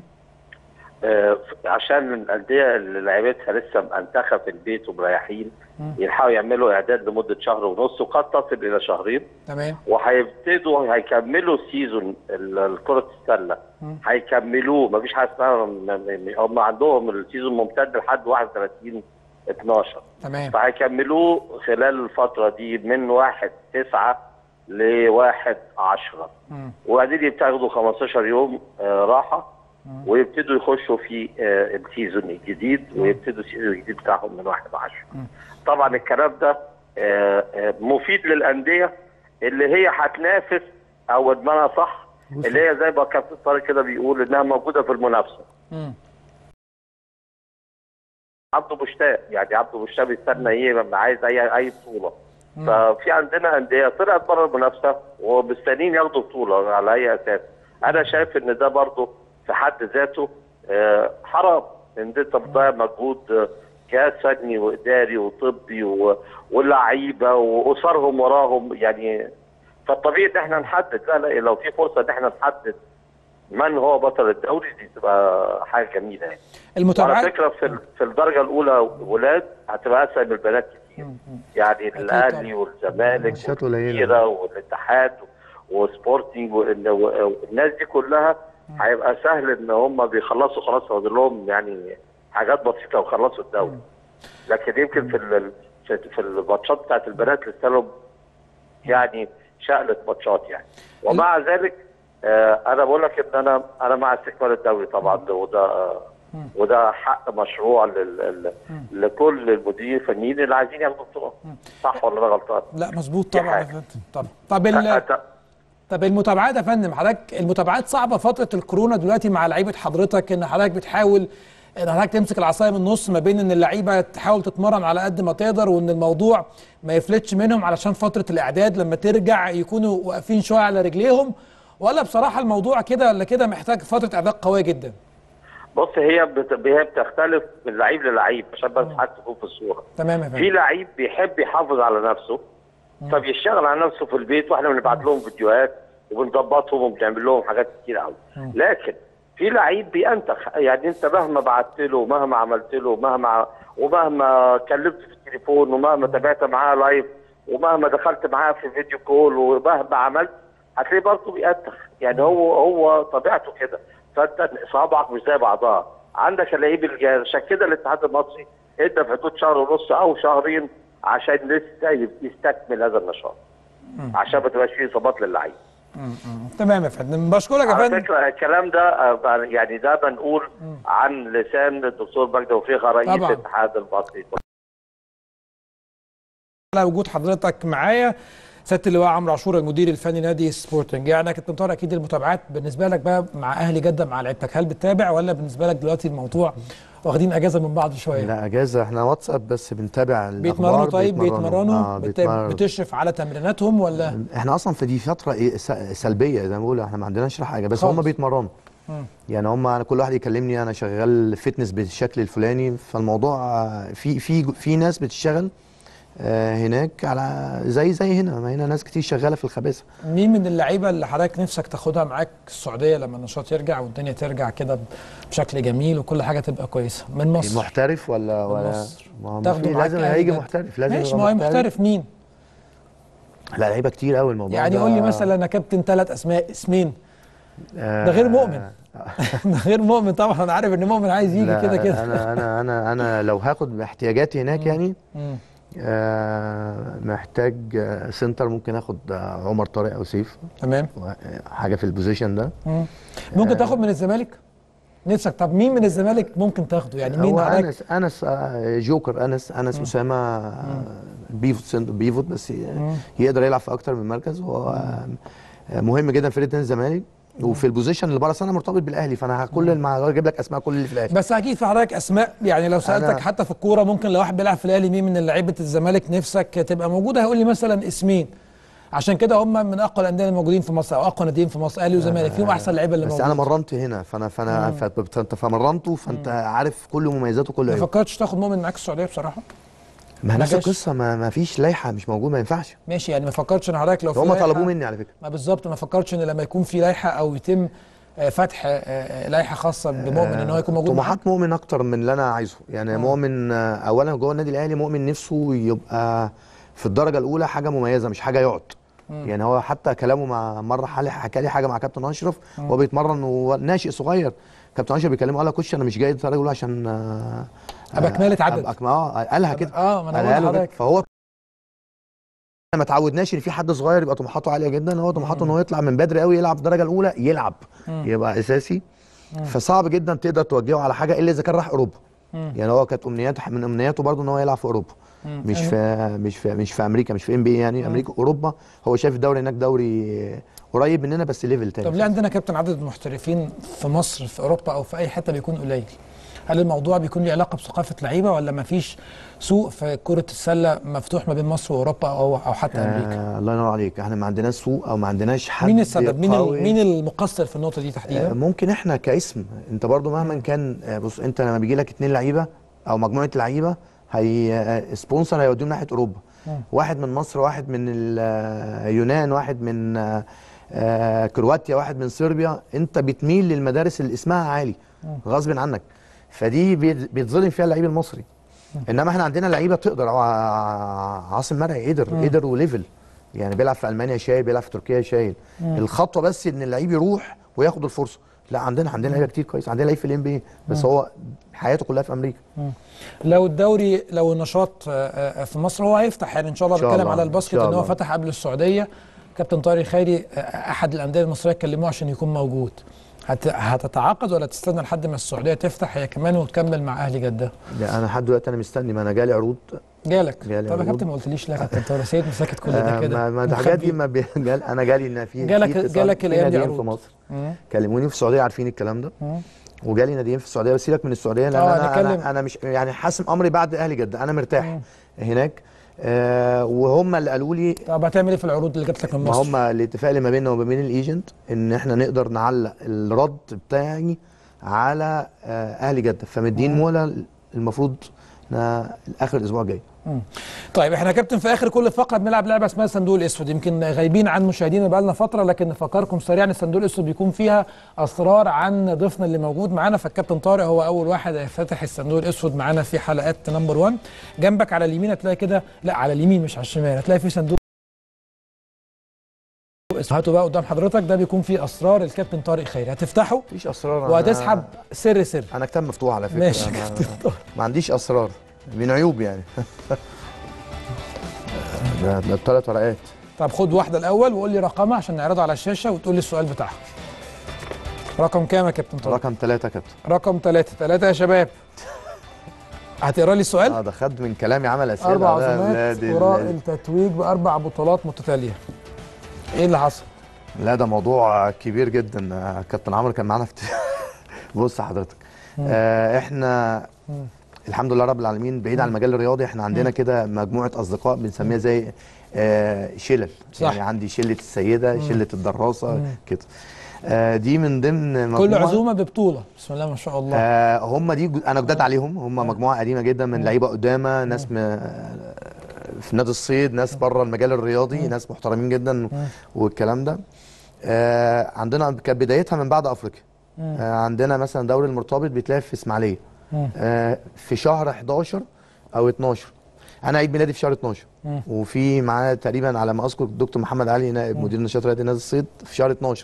آه، عشان الانديه اللي لعيبتها لسه مأنتخه في البيت ومريحين يلحقوا يعملوا اعداد لمده شهر ونص وقد تصل الى شهرين تمام وهيبتدوا هيكملوا السيزون ال- كره السله هيكملوه مفيش حاجه اسمها م- م- هم عندهم السيزون ممتد لحد 31 12 تمام فهيكملوه خلال الفتره دي من 1 9 ل 1 10 مم. وبعدين يبتاخدوا 15 يوم آه، راحه ويبتدوا يخشوا في آه، السيزون الجديد ويبتدوا السيزون الجديد بتاعهم من 1 10 طبعا الكلام ده آه، آه، مفيد للانديه اللي هي هتنافس او بمعنى صح اللي هي زي ما كابتن طارق كده بيقول انها موجوده في المنافسه مم. عبده مشتاق يعني عبده مشتاق بيستنى ايه لما عايز اي اي بطوله ففي عندنا انديه طلعت بره المنافسه ومستنيين ياخدوا بطوله على اي اساس انا شايف ان ده برضه في حد ذاته آه، حرام ان انت بتضيع مجهود آه، جهاز فني واداري وطبي و- واللعيبه واسرهم وراهم يعني فالطبيعي ان احنا نحدد لا لا لو في فرصه ان احنا نحدد من هو بطل الدوري دي تبقى حاجه جميله يعني وعلى المتابعات فكره في ال- في الدرجه الاولى ولاد هتبقى اسهل من البنات كتير يعني الاهلي والزمالك ماتشات قليلة. والجزيره والاتحاد وسبورتنج وال- و- والناس دي كلها هيبقى سهل ان هم بيخلصوا خلاص فاضل لهم يعني حاجات بسيطه وخلصوا الدوري لكن يمكن في ال- في في الماتشات بتاعت البنات لسه لهم يعني شقلة ماتشات يعني ومع ذلك آه انا بقول لك ان انا انا مع استكمال الدوري طبعا ده وده آه وده حق مشروع لل... ل- لكل المديرين الفنيين اللي عايزين ياخدوا بطوله صح ولا انا غلطان؟ لا مظبوط دي طبعا يا حاجة. فندم طبعا طب ال... أت- طب المتابعات يا فندم حضرتك المتابعات صعبه فتره الكورونا دلوقتي مع لعيبه حضرتك ان حضرتك بتحاول ان حضرتك تمسك العصايه من النص ما بين ان اللعيبه تحاول تتمرن على قد ما تقدر وان الموضوع ما يفلتش منهم علشان فتره الاعداد لما ترجع يكونوا واقفين شويه على رجليهم ولا بصراحه الموضوع كده ولا كده محتاج فتره اعداد قويه جدا بص هي بت... هي بتختلف من لعيب للعيب عشان بس حد تكون في الصوره تمام يا في فندم لعيب بيحب يحافظ على نفسه فبيشتغل على نفسه في البيت واحنا بنبعت لهم فيديوهات وبنظبطهم وبنعمل لهم حاجات كتير قوي لكن في لعيب بينتخ يعني انت مهما بعت له مهما عملت له مهما ومهما كلمته في التليفون ومهما تابعت معاه لايف ومهما دخلت معاه في فيديو كول ومهما عملت هتلاقيه برضه بينتخ يعني هو هو طبيعته كده فانت صوابعك مش زي بعضها عندك اللعيب الجاهز عشان كده الاتحاد المصري ادى في حدود شهر ونص او شهرين عشان لسه يستكمل هذا النشاط عشان ما تبقاش فيه اصابات للعيب تمام يا فندم بشكرك يا على فندم فكره الكلام ده آه، يعني ده بنقول عن لسان الدكتور مجدي وفيقه رئيس طبعاً. الاتحاد المصري على وجود حضرتك معايا سياده اللواء عمرو عاشور المدير الفني نادي سبورتنج يعني كابتن طارق اكيد المتابعات بالنسبه لك بقى مع اهلي جده مع لعيبتك هل بتتابع ولا بالنسبه لك دلوقتي الموضوع واخدين اجازه من بعض شويه لا اجازه احنا واتساب بس بنتابع بيتمرنوا الأخبار، طيب بيتمرنوا آه بت- بيتمرنوا. بتشرف على تمريناتهم ولا احنا اصلا في دي فتره إيه س- سلبيه زي ما بقول احنا ما عندناش حاجه بس خالص. هم بيتمرنوا يعني هم أنا كل واحد يكلمني انا شغال فتنس بالشكل الفلاني فالموضوع آه، في في في ناس بتشتغل آه، هناك على زي زي هنا ما هنا ناس كتير شغاله في الخباثه مين من اللعيبه اللي حضرتك نفسك تاخدها معاك السعوديه لما النشاط يرجع والدنيا ترجع كده بشكل جميل وكل حاجه تبقى كويسه من مصر محترف ولا ولا مصر. ما هو تاخده في معاك لازم أهلي هيجي جدة. محترف لازم ماشي يبقى ما هو محترف مين لا لعيبه كتير قوي الموضوع يعني ده قول لي مثلا يا كابتن ثلاث اسماء اسمين آه، ده غير مؤمن ده غير مؤمن طبعا انا عارف ان مؤمن عايز يجي لا، كده كده انا انا انا انا لو هاخد احتياجاتي هناك يعني مم. آه محتاج آه، سنتر ممكن اخد آه، عمر طارق او سيف تمام آه، حاجه في البوزيشن ده مم. ممكن تاخد من الزمالك نفسك طب مين من الزمالك ممكن تاخده يعني مين هو حضرتك انس انس آه، جوكر انس انس اسامه آه، بيفوت سنتر بيفوت بس ي- يقدر يلعب في اكتر من مركز وهو آه، مهم جدا في نادي الزمالك وفي البوزيشن اللي بره أصل انا مرتبط بالاهلي فانا كل ما اجيب لك اسماء كل اللي في الاهلي بس اكيد في حضرتك اسماء يعني لو سالتك أنا- حتى في الكوره ممكن لو واحد بيلعب في الاهلي مين من لعيبه الزمالك نفسك تبقى موجوده هيقول لي مثلا اسمين عشان كده هم من اقوى الانديه الموجودين في مصر او اقوى ناديين في مصر اهلي وزمالك فيهم احسن لعيبه اللي بس موجودين انا مرنت هنا فانا فانا فت- فانت فمرنته فانت عارف كل مميزاته كل ما عيوبه فكرتش تاخد مؤمن معاك السعوديه بصراحه ما ما نفس جاش. القصه ما, ما فيش لائحه مش موجود ما ينفعش ماشي يعني ما فكرتش ان حضرتك لو في هم لائحة- طلبوه مني على فكره ما بالظبط ما فكرتش ان لما يكون في لائحه او يتم آه، فتح آه، آه، لائحه خاصه بمؤمن ان هو يكون موجود معاك طموحات مؤمن اكتر من اللي انا عايزه يعني مؤمن آه، اولا جوه النادي الاهلي مؤمن نفسه يبقى في الدرجه الاولى حاجه مميزه مش حاجه يقعد يعني هو حتى كلامه مع مره حالي حكى لي حاجه مع كابتن اشرف وهو بيتمرن وهو ناشئ صغير كابتن اشرف بيكلمه قال له كوتش انا مش جاي الدرجه الاولى عشان آه، أبقى كمالة عدد. أبقى كم- اه قالها كده اه ما انا قالها بقول له كده. لحضرتك فهو ما تعودناش ان في حد صغير يبقى طموحاته عاليه جدا هو طموحاته ان هو يطلع من بدري قوي يلعب الدرجه الاولى يلعب يبقى اساسي فصعب جدا تقدر توجهه على حاجه الا اذا كان راح اوروبا يعني هو كانت امنياته من امنياته برضه ان هو يلعب في اوروبا مش في مش في مش في امريكا مش في ام بي يعني امريكا اوروبا هو شايف الدوري هناك دوري قريب مننا بس ليفل تاني طب ليه عندنا كابتن عدد المحترفين في مصر في اوروبا او في اي حته بيكون قليل هل الموضوع بيكون له علاقه بثقافه لعيبه ولا ما فيش سوق في كره السله مفتوح ما بين مصر واوروبا او او حتى امريكا آه الله ينور عليك احنا ما عندناش سوق او ما عندناش حد مين السبب مين ال- قوي. مين المقصر في النقطه دي آه، تحديدا ممكن احنا كاسم انت برضو مهما كان آه، بص انت لما بيجي لك اتنين لعيبه او مجموعه لعيبه هي سبونسر هيوديهم ناحيه اوروبا واحد من مصر واحد من اليونان واحد من آه، آه، كرواتيا واحد من صربيا انت بتميل للمدارس اللي اسمها عالي غصب عنك فدي بيت- بيتظلم فيها اللعيب المصري انما احنا عندنا لعيبه تقدر ع- عاصم مرعي قدر قدر وليفل يعني بيلعب في المانيا شايل بيلعب في تركيا شايل الخطوه بس ان اللعيب يروح وياخد الفرصه لا عندنا عندنا لعيبه كتير كويس عندنا لعيب في الام بي بس هو حياته كلها في امريكا لو الدوري لو النشاط آه، آه، في مصر هو هيفتح يعني ان شاء الله إن شاء بتكلم الله، على إن الباسكت شاء ان هو الله. فتح قبل السعوديه كابتن طارق خيري آه، احد الانديه المصريه كلموه عشان يكون موجود هت- هتتعاقد ولا تستنى لحد ما السعوديه تفتح هي كمان وتكمل مع اهلي جده لا انا لحد دلوقتي انا مستني ما انا جالي عروض جالك جالي طب يا عروض. كابتن ما قلتليش لا يا كابتن طارق سيد مساكت كل ده آه، كده ما ما الحاجات دي مخبي. ما بي... جال... انا جالي ان في جالك- في اتصال- جالك في الأيام دي ناديين عروض. في مصر مم. كلموني في السعوديه عارفين الكلام ده مم. وجالي ناديين في السعوديه بس سيبك من السعوديه لان آه، انا, نتكلم- أنا انا مش يعني حاسم امري بعد اهلي جده انا مرتاح هناك آه وهم اللي قالوا لي طب هتعمل ايه في العروض اللي جات لك من ما مصر؟ هم الاتفاق اللي ما بيننا وما بين الايجنت ان احنا نقدر نعلق الرد بتاعي على آه اهلي جده فمدين مهله المفروض إنها اخر الاسبوع الجاي طيب احنا يا كابتن في اخر كل فقره بنلعب لعبه اسمها الصندوق الاسود يمكن غايبين عن مشاهدينا بقالنا فتره لكن نفكركم سريعا الصندوق الاسود بيكون فيها اسرار عن ضيفنا اللي موجود معانا فالكابتن طارق هو اول واحد هيفتح الصندوق الاسود معانا في حلقات نمبر 1 جنبك على اليمين هتلاقي كده لا على اليمين مش على الشمال هتلاقي في صندوق اسود. هاتوا بقى قدام حضرتك ده بيكون فيه اسرار الكابتن طارق خيري هتفتحه مفيش اسرار أنا- وهتسحب سر سر انا كتاب مفتوح على فكره ماشي يا أنا كابتن طارق ما عنديش اسرار من عيوب يعني ده ده ثلاث ورقات طب خد واحده الاول وقول لي رقمها عشان نعرضها على الشاشه وتقول لي السؤال بتاعها رقم كام يا كابتن طارق رقم ثلاثة يا كابتن رقم ثلاثة ثلاثة يا شباب هتقرا لي السؤال اه ده خد من كلامي عمل اسئله أربع لا- لا، عزومات دي- وراء التتويج بأربع بطولات متتالية إيه اللي حصل؟ لا ده موضوع كبير جدا آه، كابتن عمرو كان معانا في بص حضرتك آه احنا الحمد لله رب العالمين بعيد عن المجال الرياضي احنا عندنا كده مجموعه اصدقاء بنسميها زي آه شلل صح. يعني عندي شله السيده شله الدراسه كده آه دي من ضمن كل مجموعة عزومة ببطولة بسم الله ما شاء الله آه هم دي جو- انا جداد عليهم هم مجموعه قديمه جدا من لعيبه قدامى ناس م... في نادي الصيد ناس بره المجال الرياضي ناس محترمين جدا والكلام ده آه عندنا كانت بدايتها من بعد افريقيا آه عندنا مثلا دوري المرتبط بيتلعب في اسماعيليه آه في شهر 11 او 12 انا عيد ميلادي في شهر 12 وفي معاه تقريبا على ما اذكر الدكتور محمد علي نائب مدير نشاط رياضي نادي الصيد في شهر 12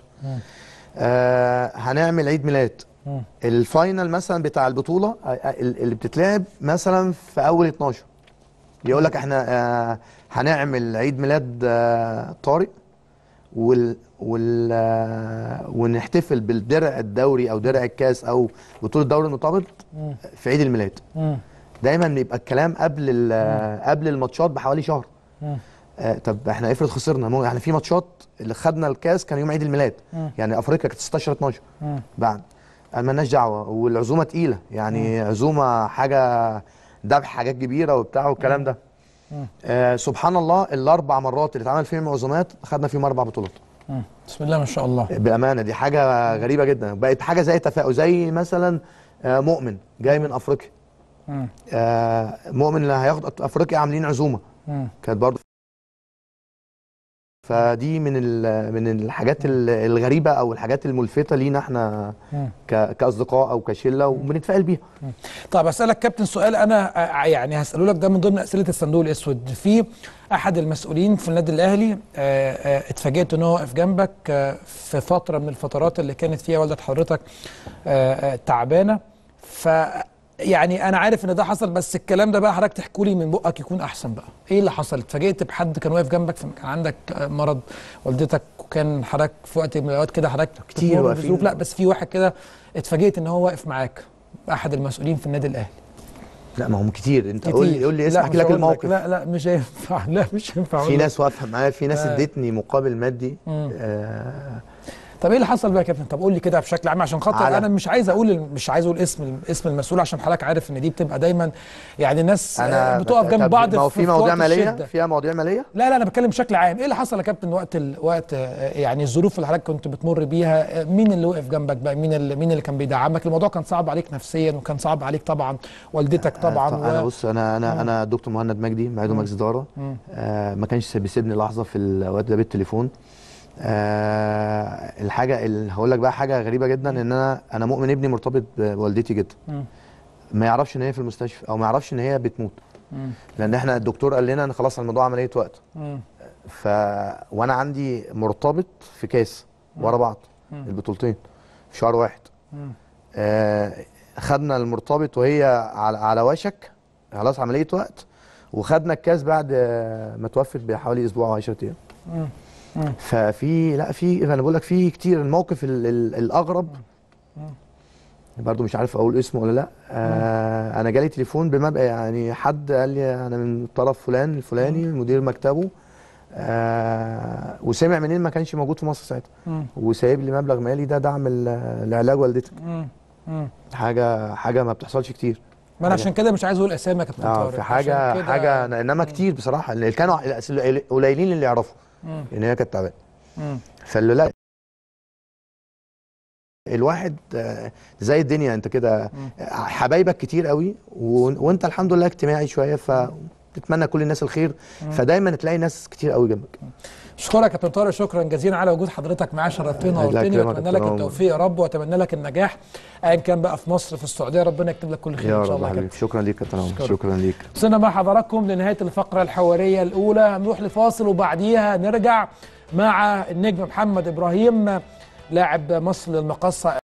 آه هنعمل عيد ميلاد الفاينل مثلا بتاع البطوله آه، آه، اللي بتتلعب مثلا في اول 12 يقول لك احنا آه هنعمل عيد ميلاد آه طارق وال وال آه ونحتفل بالدرع الدوري او درع الكاس او بطوله دوري المرتبط في عيد الميلاد مم. دايما بيبقى الكلام قبل ال- قبل الماتشات بحوالي شهر آه طب احنا افرض خسرنا مو يعني في ماتشات اللي خدنا الكاس كان يوم عيد الميلاد يعني افريقيا كانت 16 12 بعد آه، مالناش دعوه والعزومه تقيله يعني عزومه حاجه ذبح حاجات كبيره وبتاع والكلام ده آه سبحان الله الاربع مرات اللي اتعمل فيهم عزومات خدنا فيهم اربع بطولات مم. بسم الله ما شاء الله بامانه دي حاجه غريبه جدا بقت حاجه زي تفاؤل زي مثلا آه مؤمن جاي من افريقيا مم. آه مؤمن اللي هياخد افريقيا عاملين عزومه مم. كانت برضه فدي من ال- من الحاجات ال- الغريبه او الحاجات الملفته لينا احنا مم. ك- كاصدقاء او كشله وبنتفائل بيها طب اسالك كابتن سؤال انا آه، يعني هساله لك ده من ضمن اسئله الصندوق الاسود في احد المسؤولين في النادي الاهلي آه، آه، اتفاجئت ان هو واقف جنبك آه، في فتره من الفترات اللي كانت فيها والده حضرتك آه، آه، تعبانه ف يعني انا عارف ان ده حصل بس الكلام ده بقى حضرتك تحكوا لي من بقك يكون احسن بقى ايه اللي حصل اتفاجئت بحد كان واقف جنبك في كان عندك آه، مرض والدتك وكان حضرتك في وقت من الاوقات كده حضرتك كتير بتمر واقفين. بظروف لا بس في واحد كده اتفاجئت ان هو واقف معاك احد المسؤولين في النادي الاهلي لا ما هم كتير انت قول لي كتير. قول لي لا، اسم احكي مش لك هقول الموقف لا لا مش هينفع لا مش هينفع في أقول لك. ناس واقفه معايا في ناس آه. ادتني مقابل مادي آه طب ايه اللي حصل بقى يا كابتن طب قول لي كده بشكل عام عشان خاطر على- انا مش عايز اقول مش عايز اقول اسم اسم المسؤول عشان حضرتك عارف ان دي بتبقى دايما يعني الناس آه، بتقف جنب طب بعض ما هو في وقت مواضيع ماليه الشدة. فيها مواضيع ماليه لا لا انا بتكلم بشكل عام ايه اللي حصل يا كابتن وقت ال... وقت آه، يعني الظروف اللي حضرتك كنت بتمر بيها آه، مين اللي وقف جنبك بقى مين اللي مين اللي كان بيدعمك الموضوع كان صعب عليك نفسيا وكان صعب عليك طبعا والدتك طبعا آه، انا بص انا انا انا الدكتور مهند مجدي معيد مجلس اداره آه ما كانش بيسيبني لحظه في الوقت ده بالتليفون آه الحاجه اللي هقول لك بقى حاجه غريبه جدا ان انا انا مؤمن ابني مرتبط بوالدتي جدا ما يعرفش ان هي في المستشفى او ما يعرفش ان هي بتموت لان احنا الدكتور قال لنا ان خلاص الموضوع عمليه وقت ف وانا عندي مرتبط في كاس ورا بعض البطولتين في شهر واحد آه خدنا المرتبط وهي على, على وشك خلاص عمليه وقت وخدنا الكاس بعد آه، ما توفت بحوالي اسبوع او 10 ايام ففي لا في انا بقول لك في كتير الموقف ال ال الاغرب برضو مش عارف اقول اسمه ولا لا آه انا جالي تليفون بمبقى يعني حد قال لي انا من طرف فلان الفلاني مدير مكتبه آه وسمع منين ما كانش موجود في مصر ساعتها وسايب لي مبلغ مالي ده دعم ال- لعلاج والدتك حاجه حاجه ما بتحصلش كتير ما انا عشان كده مش عايز اقول اسامي يا كابتن اه طارق في عشان حاجه كده- حاجه انما كتير بصراحه اللي كانوا قليلين اللي يعرفوا ان هي كانت تعبانه مم. فاللي لا الواحد آه، زي الدنيا انت كده آه، حبايبك كتير قوي و... وانت الحمد لله اجتماعي شويه فتتمنى كل الناس الخير فدايما تلاقي ناس كتير قوي جنبك اشكرك يا كابتن طارق شكرا جزيلا على وجود حضرتك معايا شرفتنا الله ونورتني يكرمك واتمنى يا لك كابتن التوفيق يا رب واتمنى لك النجاح ايا كان بقى في مصر في السعوديه ربنا يكتب لك كل خير يا ان شاء رب الله يا حبيبي كابتن شكرا ليك يا كابتن عمر أشكرك. شكرا ليك وصلنا مع حضراتكم لنهايه الفقره الحواريه الاولى هنروح لفاصل وبعديها نرجع مع النجم محمد ابراهيم لاعب مصر للمقصه